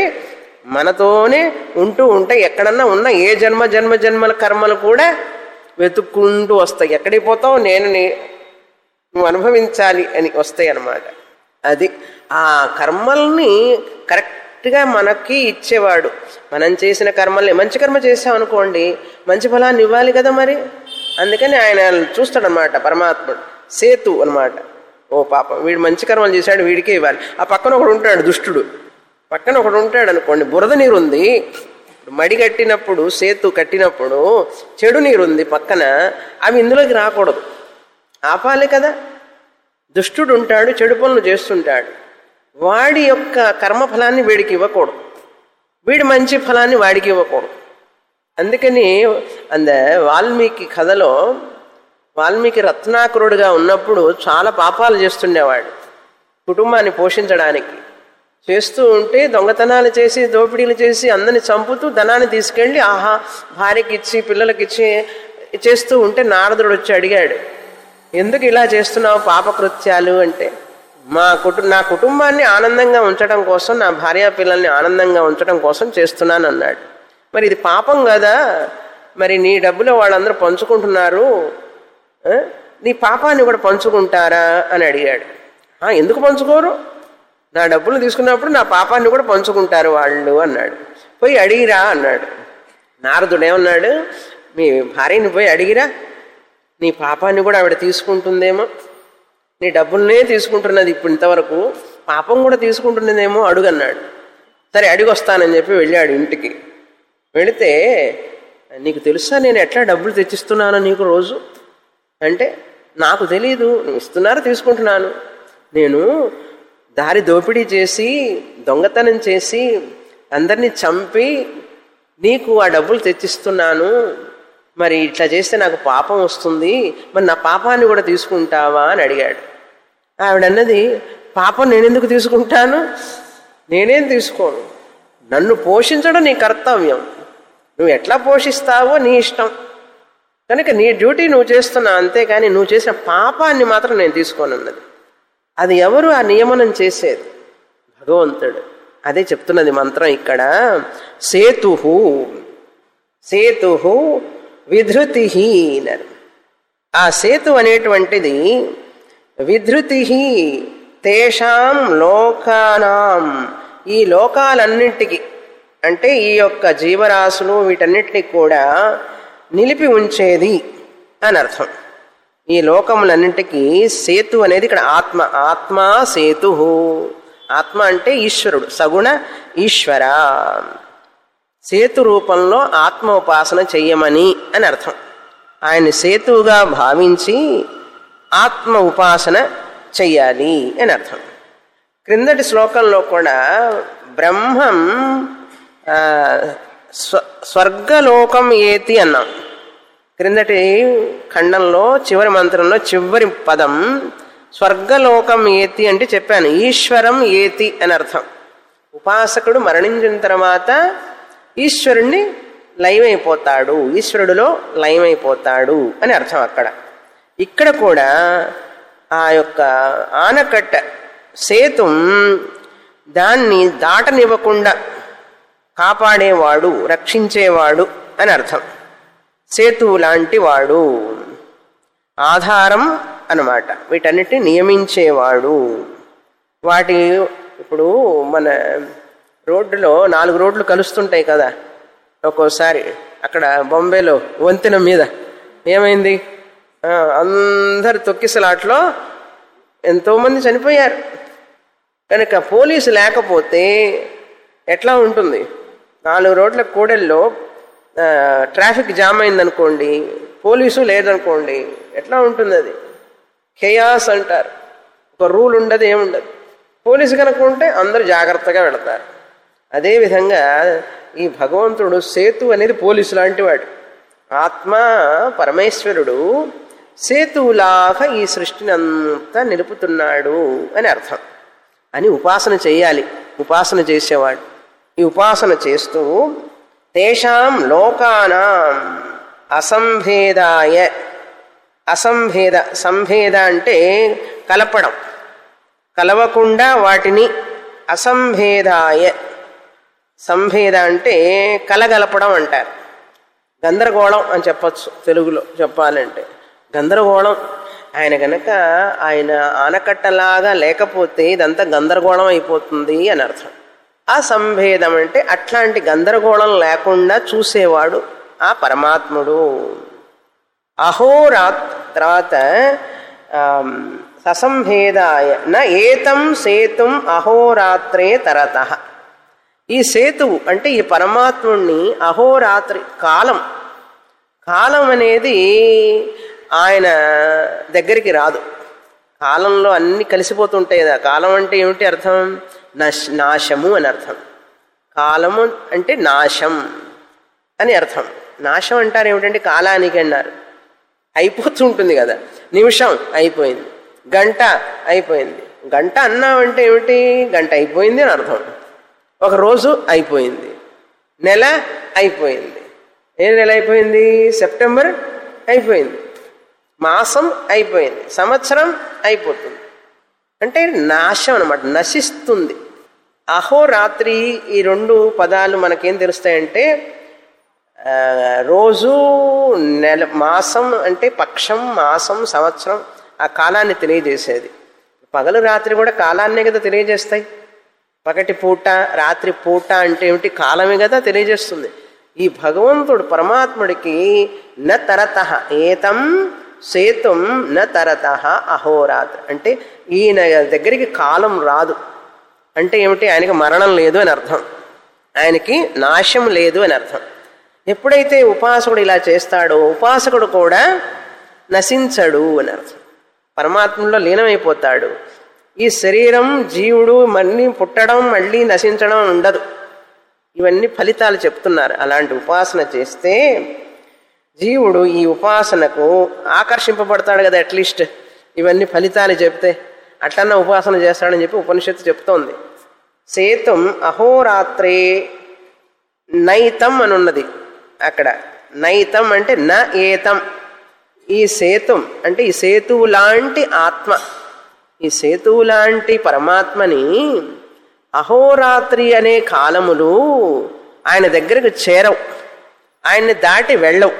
మనతోనే ఉంటూ ఉంటాయి ఎక్కడన్నా ఉన్న ఏ జన్మ జన్మ జన్మల కర్మలు కూడా వెతుక్కుంటూ వస్తాయి ఎక్కడికి పోతావు నేను నీ- నువ్వు అనుభవించాలి అని వస్తాయి అన్నమాట అది ఆ కర్మల్ని కరెక్ట్గా మనకి ఇచ్చేవాడు మనం చేసిన కర్మల్ని మంచి కర్మ చేసామనుకోండి మంచి ఫలాన్ని ఇవ్వాలి కదా మరి అందుకని ఆయన చూస్తాడనమాట పరమాత్ముడు సేతు అన్నమాట ఓ పాపం వీడు మంచి కర్మలు చేశాడు వీడికే ఇవ్వాలి ఆ పక్కన ఒకడు ఉంటాడు దుష్టుడు పక్కన ఒకడు ఉంటాడు అనుకోండి బురద నీరు ఉంది ఇప్పుడు మడి కట్టినప్పుడు సేతు కట్టినప్పుడు చెడు నీరు ఉంది పక్కన అవి ఇందులోకి రాకూడదు ఆపాలి కదా దుష్టుడు ఉంటాడు చెడు పనులు చేస్తుంటాడు వాడి యొక్క కర్మఫలాన్ని వీడికి ఇవ్వకూడదు వీడి మంచి ఫలాన్ని వాడికి ఇవ్వకూడదు అందుకని అంద వాల్మీకి కథలో వాల్మీకి రత్నాకరుడుగా ఉన్నప్పుడు చాలా పాపాలు చేస్తుండేవాడు కుటుంబాన్ని పోషించడానికి చేస్తూ ఉంటే దొంగతనాలు చేసి దోపిడీలు చేసి అందరిని చంపుతూ ధనాన్ని తీసుకెళ్ళి ఆహా భార్యకి ఇచ్చి పిల్లలకి ఇచ్చి చేస్తూ ఉంటే నారదుడు వచ్చి అడిగాడు ఎందుకు ఇలా చేస్తున్నావు పాపకృత్యాలు అంటే మా కుటు నా కుటుంబాన్ని ఆనందంగా ఉంచడం కోసం నా భార్య పిల్లల్ని ఆనందంగా ఉంచడం కోసం చేస్తున్నాను అన్నాడు మరి ఇది పాపం కదా మరి నీ డబ్బులో వాళ్ళందరూ పంచుకుంటున్నారు ఆ? నీ పాపాన్ని కూడా పంచుకుంటారా అని అడిగాడు "ఆ, ఎందుకు పంచుకోరు నా డబ్బులు తీసుకున్నప్పుడు నా పాపాన్ని కూడా పంచుకుంటారు వాళ్ళు అన్నాడు పోయి అడిగిరా అన్నాడు నారదుడు ఏమన్నాడు మీ భార్యని పోయి అడిగిరా నీ పాపాన్ని కూడా ఆవిడ తీసుకుంటుందేమో నీ డబ్బులనే తీసుకుంటున్నది ఇప్పుడు ఇంతవరకు పాపం కూడా తీసుకుంటున్నదేమో అడుగన్నాడు సరే అడిగి వస్తానని చెప్పి వెళ్ళాడు ఇంటికి వెళితే నీకు తెలుసా నేను ఎట్లా డబ్బులు తెచ్చిస్తున్నానో నీకు రోజు అంటే నాకు తెలియదు నువ్వు ఇస్తున్నారు తీసుకుంటున్నాను నేను దారి దోపిడీ చేసి దొంగతనం చేసి అందరినీ చంపి నీకు ఆ డబ్బులు తెచ్చిస్తున్నాను మరి ఇట్లా చేస్తే నాకు పాపం వస్తుంది మరి నా పాపాన్ని కూడా తీసుకుంటావా అని అడిగాడు ఆవిడన్నది పాపం నేనెందుకు తీసుకుంటాను నేనేం తీసుకోను నన్ను పోషించడం నీ కర్తవ్యం నువ్వు ఎట్లా పోషిస్తావో నీ ఇష్టం కనుక నీ డ్యూటీ నువ్వు చేస్తున్నావు అంతేగాని నువ్వు చేసిన పాపాన్ని మాత్రం నేను తీసుకోనన్నది అది ఎవరు ఆ నియమనం చేసేది భగవంతుడు అదే చెప్తున్నది మంత్రం ఇక్కడ సేతు సేతు విధృతి అన్నారు ఆ సేతు అనేటువంటిది విధృతి తేషాం లోకానాం ఈ లోకాలన్నింటికి అంటే ఈ యొక్క జీవరాశులు వీటన్నిటిని కూడా నిలిపి ఉంచేది అని అర్థం ఈ లోకములన్నింటికి సేతు అనేది ఇక్కడ ఆత్మ ఆత్మ సేతు ఆత్మ అంటే ఈశ్వరుడు సగుణ ఈశ్వర సేతు రూపంలో ఆత్మ ఉపాసన చెయ్యమని అని అర్థం ఆయన సేతువుగా భావించి ఆత్మ ఉపాసన చెయ్యాలి అని అర్థం క్రిందటి శ్లోకంలో కూడా బ్రహ్మం ఆ, స్వ స్వర్గలోకం ఏతి అన్నాం క్రిందటి ఖండంలో చివరి మంత్రంలో చివరి పదం స్వర్గలోకం ఏతి అంటే చెప్పాను ఈశ్వరం ఏతి అని అర్థం ఉపాసకుడు మరణించిన తర్వాత ఈశ్వరుణ్ణి లయమైపోతాడు ఈశ్వరుడిలో లయమైపోతాడు అని అర్థం అక్కడ ఇక్కడ కూడా ఆ యొక్క ఆనకట్ట సేతుం దాన్ని దాటనివ్వకుండా కాపాడేవాడు రక్షించేవాడు అని అర్థం సేతువు లాంటి వాడు ఆధారం అన్నమాట వీటన్నిటిని నియమించేవాడు వాటి ఇప్పుడు మన రోడ్డులో నాలుగు రోడ్లు కలుస్తుంటాయి కదా ఒక్కోసారి అక్కడ బొంబేలో వంతెన మీద ఏమైంది ఆ, అందరు తొక్కిసలాట్లో ఎంతోమంది చనిపోయారు కనుక పోలీసు లేకపోతే ఎట్లా ఉంటుంది నాలుగు రోడ్ల కూడల్లో ఆ, ట్రాఫిక్ జామ్ అయిందనుకోండి పోలీసు లేదనుకోండి ఎట్లా ఉంటుంది అది ఖేయాస్ అంటారు ఒక రూల్ ఉండదు ఏముండదు పోలీసు కనుక ఉంటే అందరూ జాగ్రత్తగా వెళతారు అదేవిధంగా ఈ భగవంతుడు సేతు అనేది పోలీసు లాంటి వాడు ఆత్మ పరమేశ్వరుడు సేతువులాగా ఈ సృష్టిని అంతా నిలుపుతున్నాడు అని అర్థం అని ఉపాసన చేయాలి ఉపాసన చేసేవాడు ఈ ఉపాసన చేస్తూ తేషాం లోకానాం అసంభేదాయ అసంభేద సంభేద అంటే కలపడం కలవకుండా వాటిని అసంభేదాయ సంభేద అంటే కలగలపడం అంటారు గందరగోళం అని చెప్పచ్చు తెలుగులో చెప్పాలంటే గందరగోళం ఆయన గనక ఆయన ఆనకట్టలాగా లేకపోతే ఇదంతా గందరగోళం అయిపోతుంది అని అర్థం ఆ సంభేదం అంటే అట్లాంటి గందరగోళం లేకుండా చూసేవాడు ఆ పరమాత్ముడు అహోరాత్ తర్వాత ఆమ్, ససంభేదాయ న ఏతం సేతుం అహోరాత్రే తరత ఈ సేతువు అంటే ఈ పరమాత్ముణ్ణి అహోరాత్రి కాలం కాలం అనేది ఆయన దగ్గరికి రాదు కాలంలో అన్ని కలిసిపోతుంటాయి కదా కాలం అంటే ఏమిటి అర్థం నశ్ నాశము అని అర్థం కాలము అంటే నాశం అని అర్థం నాశం అంటారు ఏమిటంటే కాలానికి అన్నారు అయిపోతుంటుంది కదా నిమిషం అయిపోయింది గంట అయిపోయింది గంట అన్నామంటే ఏమిటి గంట అయిపోయింది అని అర్థం ఒక రోజు అయిపోయింది నెల అయిపోయింది ఏ నెల అయిపోయింది సెప్టెంబర్ అయిపోయింది మాసం అయిపోయింది సంవత్సరం అయిపోతుంది అంటే నాశం అనమాట నశిస్తుంది అహోరాత్రి ఈ రెండు పదాలు మనకేం తెలుస్తాయంటే ఆ, రోజు నెల మాసం అంటే పక్షం మాసం సంవత్సరం ఆ కాలాన్ని తెలియజేసేది పగలు రాత్రి కూడా కాలాన్నే కదా తెలియజేస్తాయి పగటి పూట రాత్రి పూట అంటే ఏమిటి కాలమే కదా తెలియజేస్తుంది ఈ భగవంతుడు పరమాత్ముడికి న తరత ఏతం సేతుం న తరత అహోరాత్ర అంటే ఈయన దగ్గరికి కాలం రాదు అంటే ఏమిటి ఆయనకి మరణం లేదు అని అర్థం ఆయనకి నాశం లేదు అని అర్థం ఎప్పుడైతే ఉపాసకుడు ఇలా చేస్తాడో ఉపాసకుడు కూడా నశించడు అని అర్థం పరమాత్మలో లీనమైపోతాడు ఈ శరీరం జీవుడు మళ్ళీ పుట్టడం మళ్ళీ నశించడం ఉండదు ఇవన్నీ ఫలితాలు చెప్తున్నారు అలాంటి ఉపాసన చేస్తే జీవుడు ఈ ఉపాసనకు ఆకర్షింపబడతాడు కదా అట్లీస్ట్ ఇవన్నీ ఫలితాలు చెప్తే అట్లన్నా ఉపాసన చేస్తాడని చెప్పి ఉపనిషత్తు చెప్తోంది సేతుం అహోరాత్రే నైతం అని ఉన్నది అక్కడ నైతం అంటే న ఏతం ఈ సేతుం అంటే ఈ సేతువు లాంటి ఆత్మ ఈ సేతువు లాంటి పరమాత్మని అహోరాత్రి అనే కాలములు ఆయన దగ్గరకు చేరవు ఆయన్ని దాటి వెళ్ళవు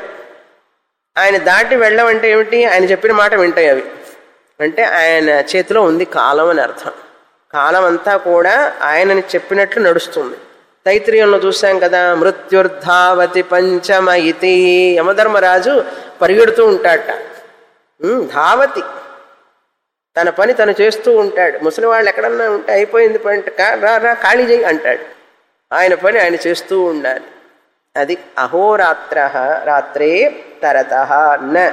ఆయన దాటి వెళ్ళం అంటే ఏమిటి ఆయన చెప్పిన మాట వింటాయి అవి అంటే ఆయన చేతిలో ఉంది కాలం అని అర్థం కాలం అంతా కూడా ఆయనని చెప్పినట్లు నడుస్తుంది తైత్రీయంలో చూసాం కదా మృత్యుర్ధావతి పంచమ ఇతి యమధర్మరాజు పరిగెడుతూ ఉంటాడట ఉమ్, ధావతి తన పని తను చేస్తూ ఉంటాడు ముసలి వాళ్ళు ఎక్కడన్నా ఉంటే అయిపోయింది పని కా- రా రా ఖాళీ చేయి అంటాడు ఆయన పని ఆయన చేస్తూ ఉండాలి అది అహోరాత్ర రాత్రే తరత న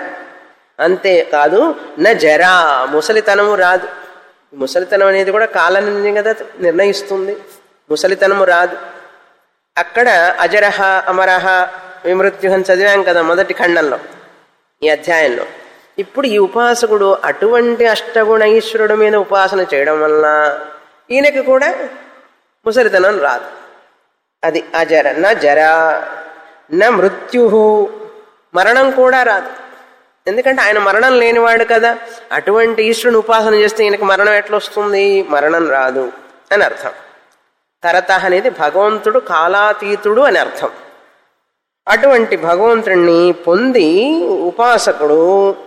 అంతేకాదు న జరా ముసలితనము రాదు ముసలితనం అనేది కూడా కాలాన్ని కదా నిర్ణయిస్తుంది ముసలితనము రాదు అక్కడ అజరహ అమరహ విమృత్యు అని చదివాం కదా మొదటి ఖండంలో ఈ అధ్యాయంలో ఇప్పుడు ఈ ఉపాసకుడు అటువంటి అష్టగుణ ఈశ్వరుడు మీద ఉపాసన చేయడం వలన ఈయనకి కూడా ముసలితనం రాదు అది అజర న జర న మృత్యు మరణం కూడా రాదు ఎందుకంటే ఆయన మరణం లేనివాడు కదా అటువంటి ఈశ్వరుని ఉపాసన చేస్తే ఈయనకి మరణం ఎట్లా వస్తుంది మరణం రాదు అని అర్థం తరత అనేది భగవంతుడు కాలాతీతుడు అని అర్థం అటువంటి భగవంతుణ్ణి పొంది ఉపాసకుడు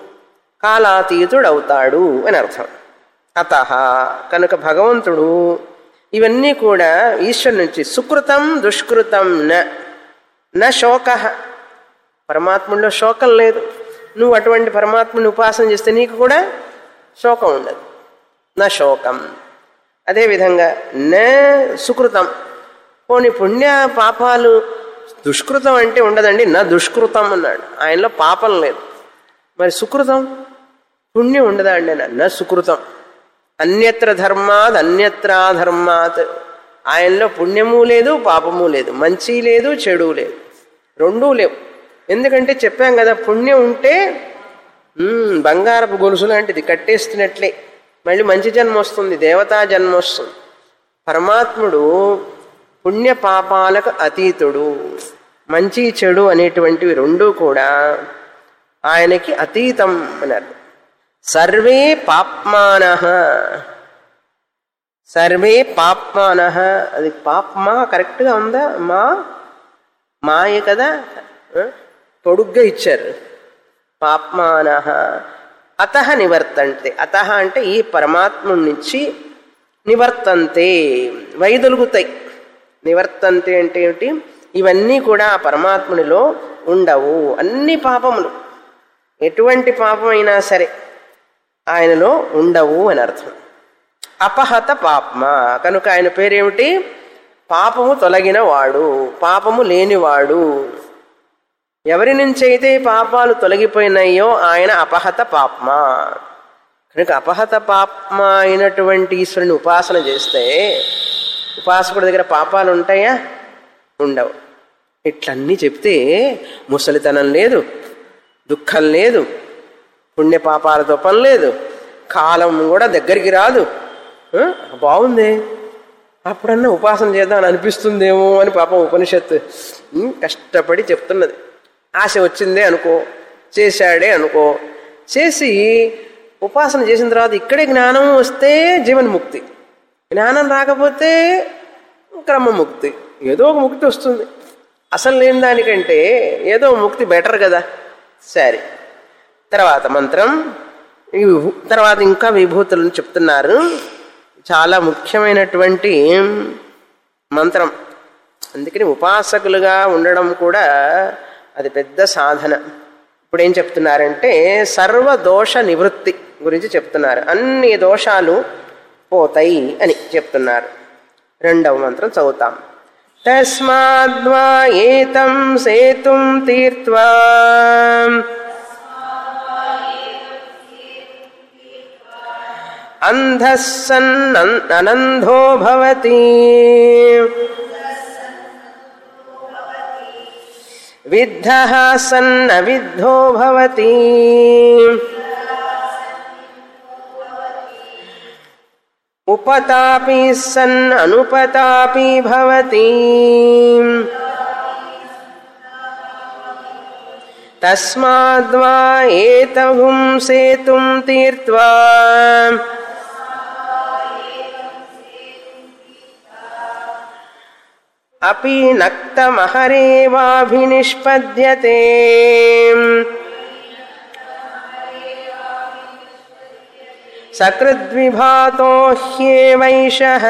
కాలాతీతుడు అవుతాడు అని అర్థం అత కనుక భగవంతుడు ఇవన్నీ కూడా ఈశ్వరు నుంచి సుకృతం దుష్కృతం న న శోక పరమాత్ముల్లో శోకం లేదు నువ్వు అటువంటి పరమాత్మని ఉపాసన చేస్తే నీకు కూడా శోకం ఉండదు నా శోకం అదేవిధంగా న సుకృతం పోని పుణ్య పాపాలు దుష్కృతం అంటే ఉండదండి నా దుష్కృతం అన్నాడు ఆయనలో పాపం లేదు మరి సుకృతం పుణ్యం ఉండదా అండి అన్న నా సుకృతం అన్యత్ర ధర్మాత్ అన్యత్రా ధర్మాత్ ఆయనలో పుణ్యము లేదు పాపము లేదు మంచి లేదు చెడు లేదు రెండూ లేవు ఎందుకంటే చెప్పాం కదా పుణ్యం ఉంటే మ్మ్, బంగారపు గొలుసు లాంటిది కట్టేస్తున్నట్లే మళ్ళీ మంచి జన్మ వస్తుంది దేవతా జన్మ వస్తుంది పరమాత్ముడు పుణ్య పాపాలకు అతీతుడు మంచి చెడు అనేటువంటివి రెండూ కూడా ఆయనకి అతీతం అన్నారు సర్వే పాప్మాన సర్వే పాప్మాన అది పాప్మా కరెక్ట్గా ఉందా మా మాయే కదా ఆ? పొడుగ్గా ఇచ్చారు పాప్మాన అత నివర్తంతే అత అంటే ఈ పరమాత్ముడి నుంచి నివర్తంతే వైదొలుగుతాయి నివర్తంతే అంటే ఏమిటి ఇవన్నీ కూడా ఆ పరమాత్మునిలో ఉండవు అన్ని పాపములు ఎటువంటి పాపమైనా సరే ఆయనలో ఉండవు అని అర్థం అపహత పాప్మ కనుక ఆయన పేరేమిటి పాపము తొలగిన వాడు పాపము లేనివాడు ఎవరి నుంచి అయితే పాపాలు తొలగిపోయినాయో ఆయన అపహత పాప్మ కనుక అపహత పాప్మ అయినటువంటి ఈశ్వరుని ఉపాసన చేస్తే ఉపాసకుడి దగ్గర పాపాలు ఉంటాయా ఉండవు ఇట్లన్నీ చెప్తే ముసలితనం లేదు దుఃఖం లేదు పుణ్యపాపాలతో పని లేదు కాలం కూడా దగ్గరికి రాదు ఆ, బాగుంది అప్పుడన్నా ఉపాసన చేద్దామని అనిపిస్తుందేమో అని పాపం ఉపనిషత్తు ఉమ్, కష్టపడి చెప్తున్నది ఆశ వచ్చిందే అనుకో చేశాడే అనుకో చేసి ఉపాసన చేసిన తర్వాత ఇక్కడే జ్ఞానం వస్తే జీవన్ముక్తి జ్ఞానం రాకపోతే క్రమముక్తి ఏదో ఒక ముక్తి వస్తుంది అసలు లేని దానికంటే ఏదో ముక్తి బెటర్ కదా సరే తర్వాత మంత్రం ఈ విభూ- తర్వాత ఇంకా విభూతులను చెప్తున్నారు చాలా ముఖ్యమైనటువంటి మంత్రం అందుకని ఉపాసకులుగా ఉండడం కూడా అది పెద్ద సాధన ఇప్పుడు ఏం చెప్తున్నారంటే సర్వ దోష నివృత్తి గురించి చెప్తున్నారు అన్ని దోషాలు పోతాయి అని చెప్తున్నారు రెండవ మంత్రం చదువుతాం తస్మాద్వా ఏతం సేతుం తీర్త్వా అంధः సన్ అనంధో భవతి విద్ధः సన్ అవిద్ధో భవతి ఉపతాపి సన్ అనుపతాపి భవతి తస్మాద్వా ఏతగుం సేతుం తీర్త్వా అపి నక్తమహరేవాభినిష్పద్యతే సకృద్విభాతో హ్యేవైషః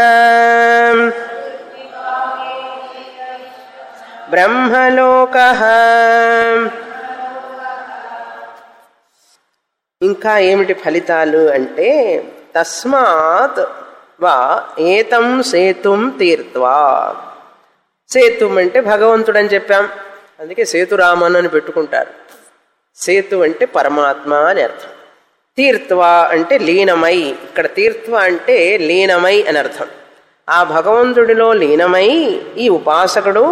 బ్రహ్మలోకః ఇంకా ఏమిటి ఫలితాలు అంటే తస్మాత్ వా ఏతం సేతుం తీర్త్వా సేతుం అంటే భగవంతుడు అని చెప్పాం అందుకే సేతురామన్ అని పెట్టుకుంటారు సేతు అంటే పరమాత్మ అని అర్థం తీర్త్వ అంటే లీనమై ఇక్కడ తీర్త్వ అంటే లీనమై అని అర్థం ఆ భగవంతుడిలో లీనమై ఈ ఉపాసకుడు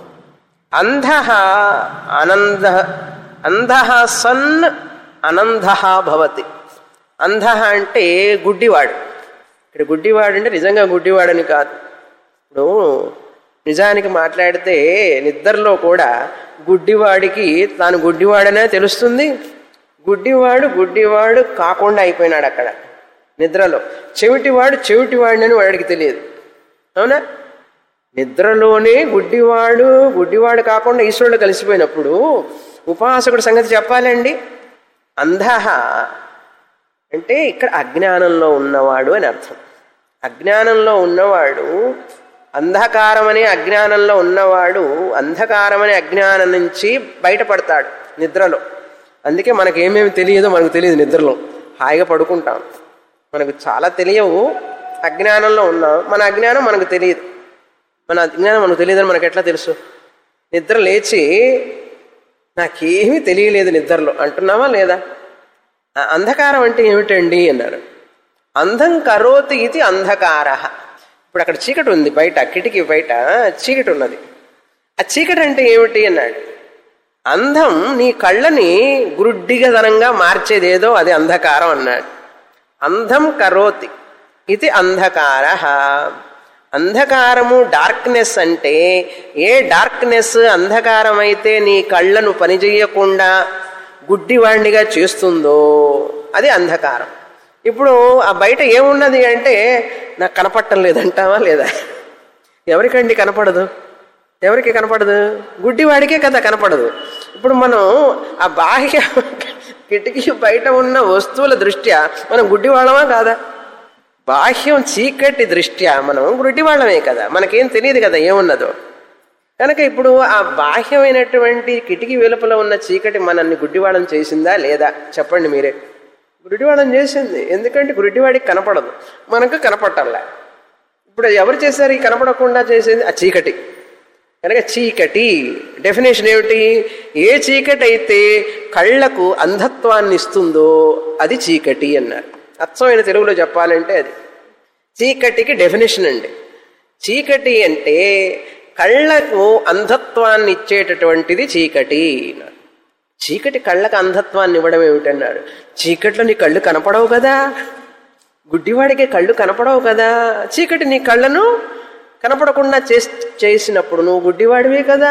అంధ ఆనంద అంధ సన్ అనంధ భవతి అంధ అంటే గుడ్డివాడు ఇక్కడ గుడ్డివాడు అంటే నిజంగా గుడ్డివాడని కాదు ఇప్పుడు నిజానికి మాట్లాడితే నిద్రలో కూడా గుడ్డివాడికి తాను గుడ్డివాడనే తెలుస్తుంది గుడ్డివాడు గుడ్డివాడు కాకుండా అయిపోయినాడు అక్కడ నిద్రలో చెవిటివాడు చెవిటివాడినని వాడికి తెలియదు అవునా నిద్రలోనే గుడ్డివాడు గుడ్డివాడు కాకుండా ఈశ్వరుడు కలిసిపోయినప్పుడు ఉపాసకుడు సంగతి చెప్పాలండి అంధహ అంటే ఇక్కడ అజ్ఞానంలో ఉన్నవాడు అని అర్థం అజ్ఞానంలో ఉన్నవాడు అంధకారం అనే అజ్ఞానంలో ఉన్నవాడు అంధకారం అనే అజ్ఞానం నుంచి బయటపడతాడు నిద్రలో అందుకే మనకు ఏమేమి తెలియదో మనకు తెలియదు నిద్రలో హాయిగా పడుకుంటాం మనకు చాలా తెలియవు అజ్ఞానంలో ఉన్నాం మన అజ్ఞానం మనకు తెలియదు మన అజ్ఞానం మనకు తెలియదని మనకు ఎట్లా తెలుసు నిద్ర లేచి నాకేమీ తెలియలేదు నిద్రలో అంటున్నావా లేదా ఆ అంధకారం అంటే ఏమిటండి అన్నారు అంధం కరోతి ఇది అంధకార ఇప్పుడు అక్కడ చీకటి ఉంది బయట కిటికీ బయట చీకటి ఉన్నది ఆ చీకటి అంటే ఏమిటి అన్నాడు అంధం నీ కళ్ళని గురుడ్డిగదనంగా మార్చేదేదో అది అంధకారం అన్నాడు అంధం కరోతి ఇది అంధకార అంధకారము డార్క్నెస్ అంటే ఏ డార్క్నెస్ అంధకారం అయితే నీ కళ్ళను పనిచేయకుండా గుడ్డివాణ్ణిగా చేస్తుందో అది అంధకారం ఇప్పుడు ఆ బయట ఏమున్నది అంటే నాకు కనపడటం లేదంటావా లేదా ఎవరికండి కనపడదు ఎవరికి కనపడదు గుడ్డివాడికే కదా కనపడదు ఇప్పుడు మనం ఆ బాహ్య కిటికీ బయట ఉన్న వస్తువుల దృష్ట్యా మనం గుడ్డివాళ్ళమా కాదా బాహ్యం చీకటి దృష్ట్యా మనం గుడ్డివాళ్ళమే కదా మనకేం తెలియదు కదా ఏమున్నదో కనుక ఇప్పుడు ఆ బాహ్యమైనటువంటి కిటికీ వెలుపల ఉన్న చీకటి మనల్ని గుడ్డివాడం చేసిందా లేదా చెప్పండి మీరే గుడ్డివాడం చేసింది ఎందుకంటే గుడ్డివాడికి కనపడదు మనకు కనపట్టాలా ఇప్పుడు ఎవరు చేశారు ఈ కనపడకుండా చేసేది ఆ చీకటి కనుక చీకటి డెఫినేషన్ ఏమిటి ఏ చీకటి అయితే కళ్ళకు అంధత్వాన్ని ఇస్తుందో అది చీకటి అన్నారు అచ్చమైన తెలుగులో చెప్పాలంటే అది చీకటికి డెఫినేషన్ అండి చీకటి అంటే కళ్ళకు అంధత్వాన్ని ఇచ్చేటటువంటిది చీకటి అన్నారు చీకటి కళ్ళకు అంధత్వాన్ని ఇవ్వడం ఏమిటన్నారు చీకట్లో నీ కళ్ళు కనపడవు కదా గుడ్డివాడికి కళ్ళు కనపడవు కదా చీకటి నీ కళ్ళను కనపడకుండా చేస్ చేసినప్పుడు నువ్వు గుడ్డివాడివే కదా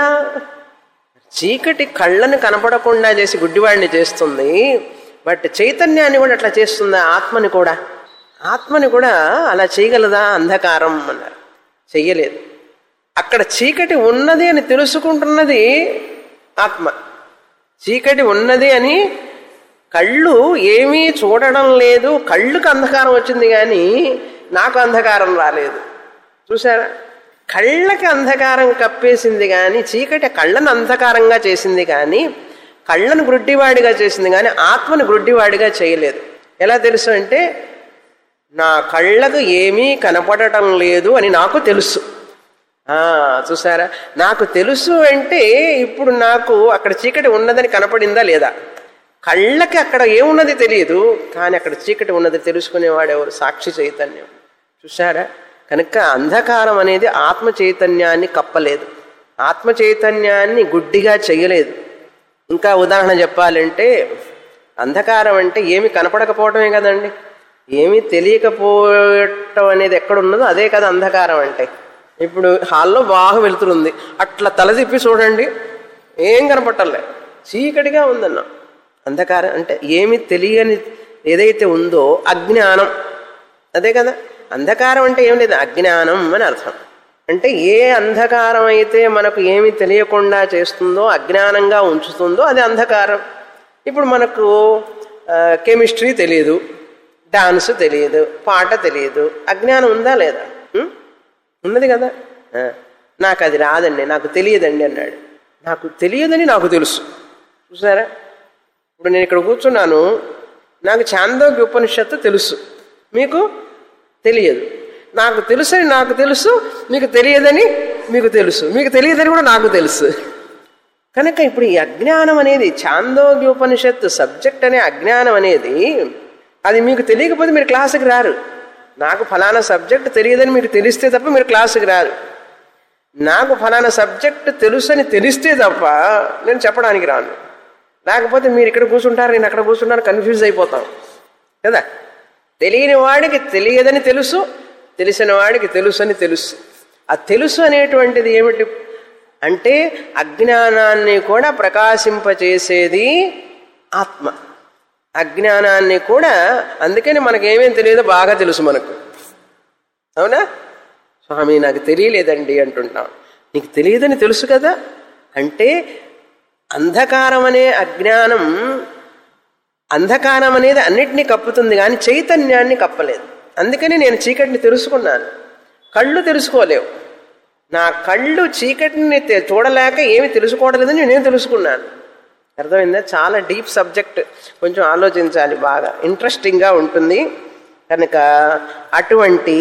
చీకటి కళ్ళను కనపడకుండా చేసి గుడ్డివాడిని చేస్తుంది బట్ చైతన్యాన్ని కూడా అట్లా చేస్తుందా ఆత్మని కూడా ఆత్మని కూడా అలా చేయగలదా అంధకారం అన్నారు చెయ్యలేదు అక్కడ చీకటి ఉన్నది అని తెలుసుకుంటున్నది ఆత్మ చీకటి ఉన్నది అని కళ్ళు ఏమీ చూడడం లేదు కళ్ళుకు అంధకారం వచ్చింది కానీ నాకు అంధకారం రాలేదు చూసారా కళ్ళకి అంధకారం కప్పేసింది కానీ చీకటి కళ్ళను అంధకారంగా చేసింది కానీ కళ్ళను గుడ్డివాడిగా చేసింది కానీ ఆత్మను గుడ్డివాడిగా చేయలేదు ఎలా తెలుసు అంటే నా కళ్ళకు ఏమీ కనపడటం లేదు అని నాకు తెలుసు ఆ, చూసారా నాకు తెలుసు అంటే ఇప్పుడు నాకు అక్కడ చీకటి ఉన్నదని కనపడిందా లేదా కళ్ళకి అక్కడ ఏమున్నది తెలియదు కానీ అక్కడ చీకటి ఉన్నది తెలుసుకునేవాడు ఎవరు సాక్షి చైతన్యం చూసారా కనుక అంధకారం అనేది ఆత్మ చైతన్యాన్ని కప్పలేదు ఆత్మ చైతన్యాన్ని గుడ్డిగా చెయ్యలేదు ఇంకా ఉదాహరణ చెప్పాలంటే అంధకారం అంటే ఏమి కనపడకపోవటమే కదండి ఏమీ తెలియకపోవటం అనేది ఎక్కడున్నదో అదే కదా అంధకారం అంటే ఇప్పుడు హాల్లో బాగా వెళ్తుంది అట్లా తల తిప్పి చూడండి ఏం కనపట్టలే చీకటిగా ఉందన్న అంధకారం అంటే ఏమి తెలియని ఏదైతే ఉందో అజ్ఞానం అదే కదా అంధకారం అంటే ఏం లేదు అజ్ఞానం అని అర్థం అంటే ఏ అంధకారం అయితే మనకు ఏమి తెలియకుండా చేస్తుందో అజ్ఞానంగా ఉంచుతుందో అది అంధకారం ఇప్పుడు మనకు కెమిస్ట్రీ తెలియదు డాన్స్ తెలియదు పాట తెలియదు అజ్ఞానం ఉందా లేదా ఉం? ఉన్నది కదా ఆ, నాకు అది రాదండి నాకు తెలియదండి అన్నాడు నాకు తెలియదని నాకు తెలుసు చూసారా ఇప్పుడు నేను ఇక్కడ కూర్చున్నాను నాకు చాందోగ్య ఉపనిషత్తు తెలుసు మీకు తెలియదు నాకు తెలుసని నాకు తెలుసు మీకు తెలియదని మీకు తెలుసు మీకు తెలియదని కూడా నాకు తెలుసు కనుక ఇప్పుడు ఈ అజ్ఞానం అనేది చాందోగ్య ఉపనిషత్తు సబ్జెక్ట్ అనే అజ్ఞానం అనేది అది మీకు తెలియకపోతే మీరు క్లాసుకి రారు నాకు ఫలానా సబ్జెక్ట్ తెలియదని మీకు తెలిస్తే తప్ప మీరు క్లాసుకి రారు నాకు ఫలానా సబ్జెక్ట్ తెలుసని తెలిస్తే తప్ప నేను చెప్పడానికి రాను లేకపోతే మీరు ఇక్కడ కూర్చుంటారు నేను అక్కడ కూర్చుంటాను కన్ఫ్యూజ్ అయిపోతాం కదా తెలియని వాడికి తెలియదని తెలుసు తెలిసిన వాడికి తెలుసు అని తెలుసు ఆ తెలుసు అనేటువంటిది ఏమిటి అంటే అజ్ఞానాన్ని కూడా ప్రకాశింపచేసేది ఆత్మ అజ్ఞానాన్ని కూడా అందుకని మనకేమేం తెలియదో బాగా తెలుసు మనకు అవునా స్వామి నాకు తెలియలేదండి అంటుంటాం నీకు తెలియదని తెలుసు కదా అంటే అంధకారం అనే అజ్ఞానం అంధకారం అనేది అన్నిటినీ కప్పుతుంది కానీ చైతన్యాన్ని కప్పలేదు అందుకని నేను చీకటిని తెలుసుకున్నాను కళ్ళు తెలుసుకోలేవు నా కళ్ళు చీకటిని తె- చూడలేక ఏమి తెలుసుకోవట్లేదని నేను తెలుసుకున్నాను అర్థమైందా చాలా డీప్ సబ్జెక్ట్ కొంచెం ఆలోచించాలి బాగా ఇంట్రెస్టింగ్గా ఉంటుంది కనుక అటువంటి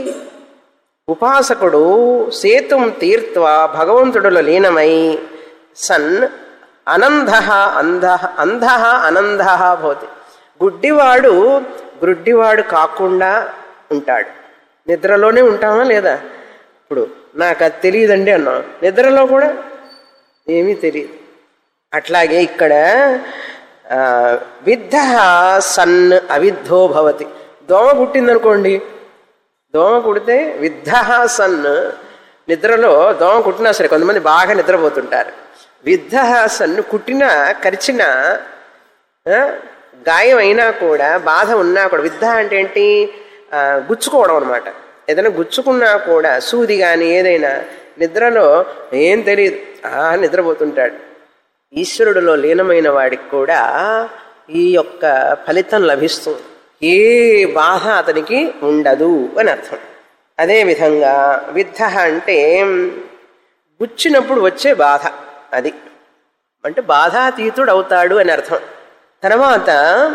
ఉపాసకుడు సేతుం తీర్త్వా భగవంతుడులో లీనమై సన్ అనంధ అంధ అంధ అనంధ భవతి గుడ్డివాడు గ్రుడ్డివాడు కాకుండా ఉంటాడు నిద్రలోనే ఉంటామా లేదా ఇప్పుడు నాకు అది తెలియదండి అన్నాం నిద్రలో కూడా ఏమీ తెలియదు అట్లాగే ఇక్కడ ఆ, విద్ధ సన్ అవిద్ధో భవతి దోమ కుట్టిందనుకోండి దోమ కుడితే విద్ధ సన్ నిద్రలో దోమ కుట్టినా సరే కొంతమంది బాగా నిద్రపోతుంటారు విద్ధ సన్ కుట్టినా కరిచినా ఆ, గాయం అయినా కూడా బాధ ఉన్నా కూడా విద్ధ అంటే ఏంటి ఆ, గుచ్చుకోవడం అనమాట ఏదైనా గుచ్చుకున్నా కూడా సూది కానీ ఏదైనా నిద్రలో ఏం తెలియదు ఆ నిద్రపోతుంటాడు ఈశ్వరుడిలో లీనమైన వాడికి కూడా ఈ యొక్క ఫలితం లభిస్తుంది ఏ బాధ అతనికి ఉండదు అని అర్థం అదేవిధంగా విద్ధ అంటే గుచ్చినప్పుడు వచ్చే బాధ అది అంటే బాధాతీతుడు అవుతాడు అని అర్థం తర్వాత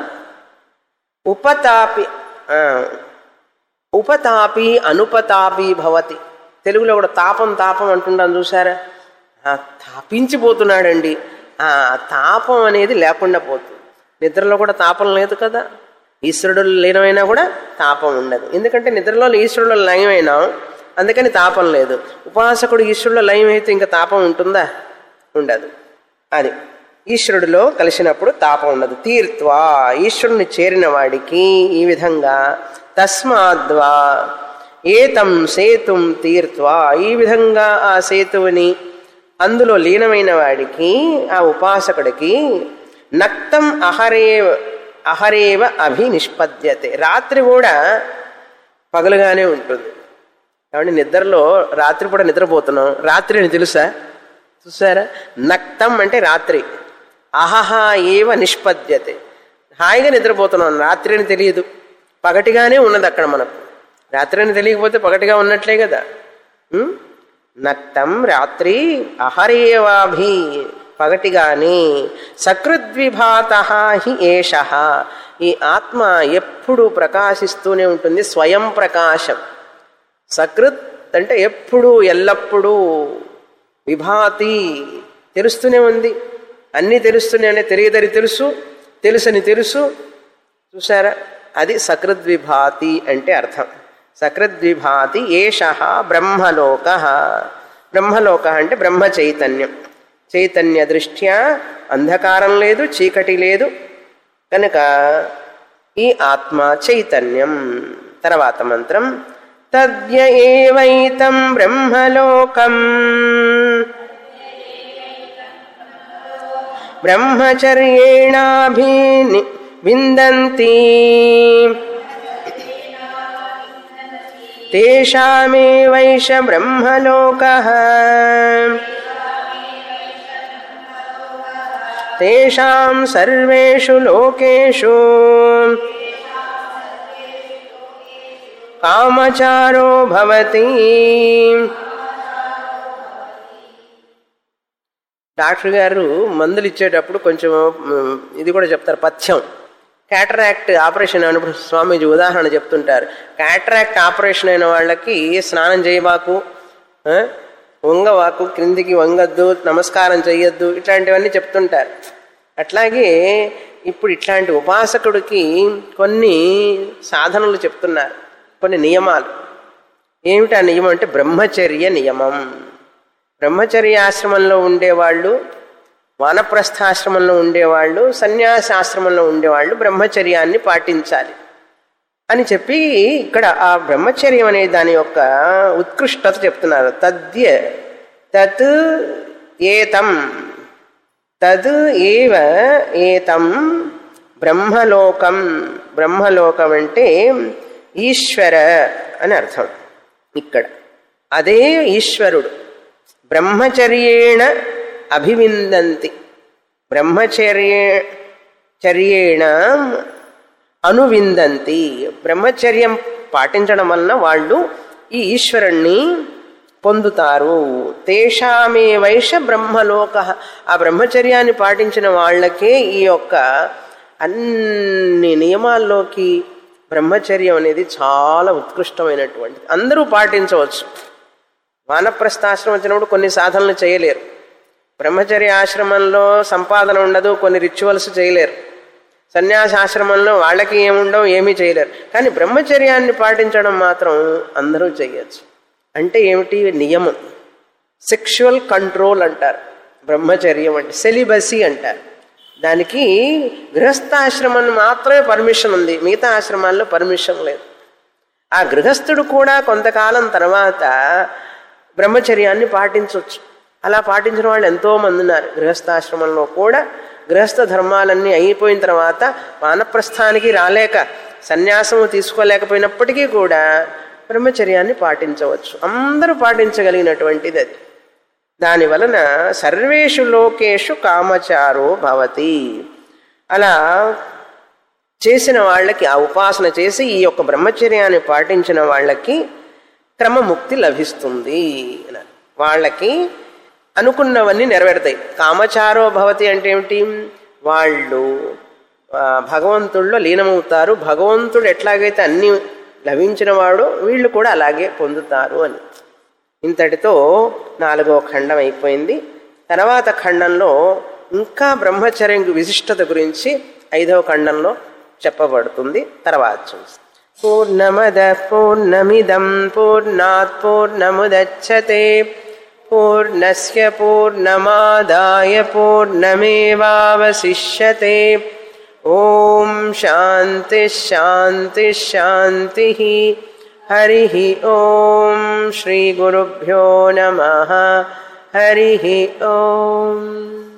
ఉపతాపి ఆ, ఉపతాపి అనుపతాపి భవతి తెలుగులో కూడా తాపం తాపం అంటుంటాను చూసారా ఆ, తాపించిపోతున్నాడండి ఆ తాపం అనేది లేకుండా పోతుంది నిద్రలో కూడా తాపం లేదు కదా ఈశ్వరుడు లీనమైనా కూడా తాపం ఉండదు ఎందుకంటే నిద్రలో ఈశ్వరుడు లయమైనా అందుకని తాపం లేదు ఉపాసకుడు ఈశ్వరుడు లయం అయితే ఇంకా తాపం ఉంటుందా ఉండదు అది ఈశ్వరుడిలో కలిసినప్పుడు తాపం ఉండదు తీర్త్వా ఈశ్వరుని చేరిన వాడికి ఈ విధంగా తస్మాద్వా ఏతం సేతుం తీర్త్వా ఈ విధంగా ఆ సేతువుని అందులో లీనమైన వాడికి ఆ ఉపాసకుడికి నక్తం అహరేవ అహరేవ అభినిష్పద్యతే రాత్రి కూడా పగలుగానే ఉంటుంది కాబట్టి నిద్రలో రాత్రి కూడా నిద్రపోతున్నాం రాత్రి అని తెలుసా చూసారా నక్తం అంటే రాత్రి అహహ ఏవ నిష్పద్యతే హాయిగా నిద్రపోతున్నాం రాత్రి అని తెలియదు పగటిగానే ఉన్నది అక్కడ మనకు రాత్రి అని తెలియకపోతే పగటిగా ఉన్నట్లే కదా ఉం? నక్తం రాత్రి అహరేవాభి పగటిగాని సకృద్విభాత హి ఏష ఈ ఆత్మ ఎప్పుడు ప్రకాశిస్తూనే ఉంటుంది స్వయం ప్రకాశం సకృత్ అంటే ఎప్పుడు ఎల్లప్పుడూ విభాతి తెలుస్తూనే ఉంది అన్నీ తెలుస్తూనే ఉన్నాయి తెలియదని తెలుసు తెలుసని తెలుసు చూసారా అది సకృద్విభాతి అంటే అర్థం సకృద్విభాతి ఏష బ్రహ్మలోక బ్రహ్మలోక అంటే బ్రహ్మ చైతన్యం చైతన్య దృష్ట్యా అంధకారం లేదు చీకటి లేదు కనుక ఈ ఆత్మ చైతన్యం తర్వాత మంత్రం తద్య ఏవైతం బ్రహ్మలోకం బ్రహ్మచర్యేణాభి విందంతి తేషామేవైష బ్రహ్మలోక తేషాం సర్వేషు లోకేషు కామచారో భవతి డాక్టర్ గారు మందులు ఇచ్చేటప్పుడు కొంచెం మ్, ఇది కూడా చెప్తారు పథ్యం క్యాటరాక్ట్ ఆపరేషన్ అయినప్పుడు స్వామీజీ ఉదాహరణ చెప్తుంటారు క్యాటరాక్ట్ ఆపరేషన్ అయిన వాళ్ళకి స్నానం చేయబాకు ఆ, వంగవాకు క్రిందికి వంగద్దు నమస్కారం చెయ్యొద్దు ఇట్లాంటివన్నీ చెప్తుంటారు అట్లాగే ఇప్పుడు ఇట్లాంటి ఉపాసకుడికి కొన్ని సాధనలు చెప్తున్నారు కొన్ని నియమాలు ఏమిటి ఆ నియమం అంటే బ్రహ్మచర్య నియమం బ్రహ్మచర్య ఆశ్రమంలో ఉండేవాళ్ళు వానప్రస్థాశ్రమంలో ఉండేవాళ్ళు సన్యాసాశ్రమంలో ఉండేవాళ్ళు బ్రహ్మచర్యాన్ని పాటించాలి అని చెప్పి ఇక్కడ ఆ బ్రహ్మచర్యం అనే దాని యొక్క ఉత్కృష్టత చెప్తున్నారు తద్య తత్ ఏతం తద్ ఏవ ఏతం బ్రహ్మలోకం బ్రహ్మలోకం అంటే ఈశ్వర అని అర్థం ఇక్కడ అదే ఈశ్వరుడు బ్రహ్మచర్యేణ అభివిందంతి బ్రహ్మచర్య చర్యేణ అనువిందంతి బ్రహ్మచర్యం పాటించడం వలన వాళ్ళు ఈ ఈశ్వరుణ్ణి పొందుతారు తేషామే వైష బ్రహ్మలోక ఆ బ్రహ్మచర్యాన్ని పాటించిన వాళ్ళకే ఈ యొక్క అన్ని నియమాల్లోకి బ్రహ్మచర్యం అనేది చాలా ఉత్కృష్టమైనటువంటిది అందరూ పాటించవచ్చు వానప్రస్థాశ్రమం వచ్చినప్పుడు కొన్ని సాధనలు చేయలేరు బ్రహ్మచర్య ఆశ్రమంలో సంపాదన ఉండదు కొన్ని రిచువల్స్ చేయలేరు సన్యాసాశ్రమంలో వాళ్ళకి ఏముండవు ఏమీ చేయలేరు కానీ బ్రహ్మచర్యాన్ని పాటించడం మాత్రం అందరూ చేయొచ్చు అంటే ఏమిటి నియమం సెక్షువల్ కంట్రోల్ అంటారు బ్రహ్మచర్యం అంటే సెలిబసీ అంటారు దానికి గృహస్థాశ్రమం మాత్రమే పర్మిషన్ ఉంది మిగతా ఆశ్రమాల్లో పర్మిషన్ లేదు ఆ గృహస్థుడు కూడా కొంతకాలం తర్వాత బ్రహ్మచర్యాన్ని పాటించవచ్చు అలా పాటించిన వాళ్ళు ఎంతో మంది ఉన్నారు గృహస్థాశ్రమంలో కూడా గృహస్థ ధర్మాలన్నీ అయిపోయిన తర్వాత వానప్రస్థానికి రాలేక సన్యాసము తీసుకోలేకపోయినప్పటికీ కూడా బ్రహ్మచర్యాన్ని పాటించవచ్చు అందరూ పాటించగలిగినటువంటిది అది దాని వలన సర్వేషు లోకేషు కామచారో భవతి అలా చేసిన వాళ్ళకి ఆ ఉపాసన చేసి ఈ యొక్క బ్రహ్మచర్యాన్ని పాటించిన వాళ్ళకి క్రమముక్తి లభిస్తుంది అన్నారు. వాళ్ళకి అనుకున్నవన్నీ నెరవేరుతాయి కామచారో భవతి అంటే ఏమిటి వాళ్ళు ఆ, భగవంతుల్లో లీనమవుతారు భగవంతుడు ఎట్లాగైతే అన్ని లభించిన వాడు వీళ్ళు కూడా అలాగే పొందుతారు అని ఇంతటితో నాలుగో ఖండం అయిపోయింది తర్వాత ఖండంలో ఇంకా బ్రహ్మచర్యం విశిష్టత గురించి ఐదవ ఖండంలో చెప్పబడుతుంది తర్వాత చూస్తాం పూర్ణమద పూర్ణమిదం పూర్ణాత్ పూర్ణముదచ్చతే పూర్ణస్య పూర్ణమాదాయ పూర్ణమేవావశిష్యతే ఓం శాంతి శాంతి శాంతి హరి ఓం శ్రీ గురుభ్యో నమ హరి ఓం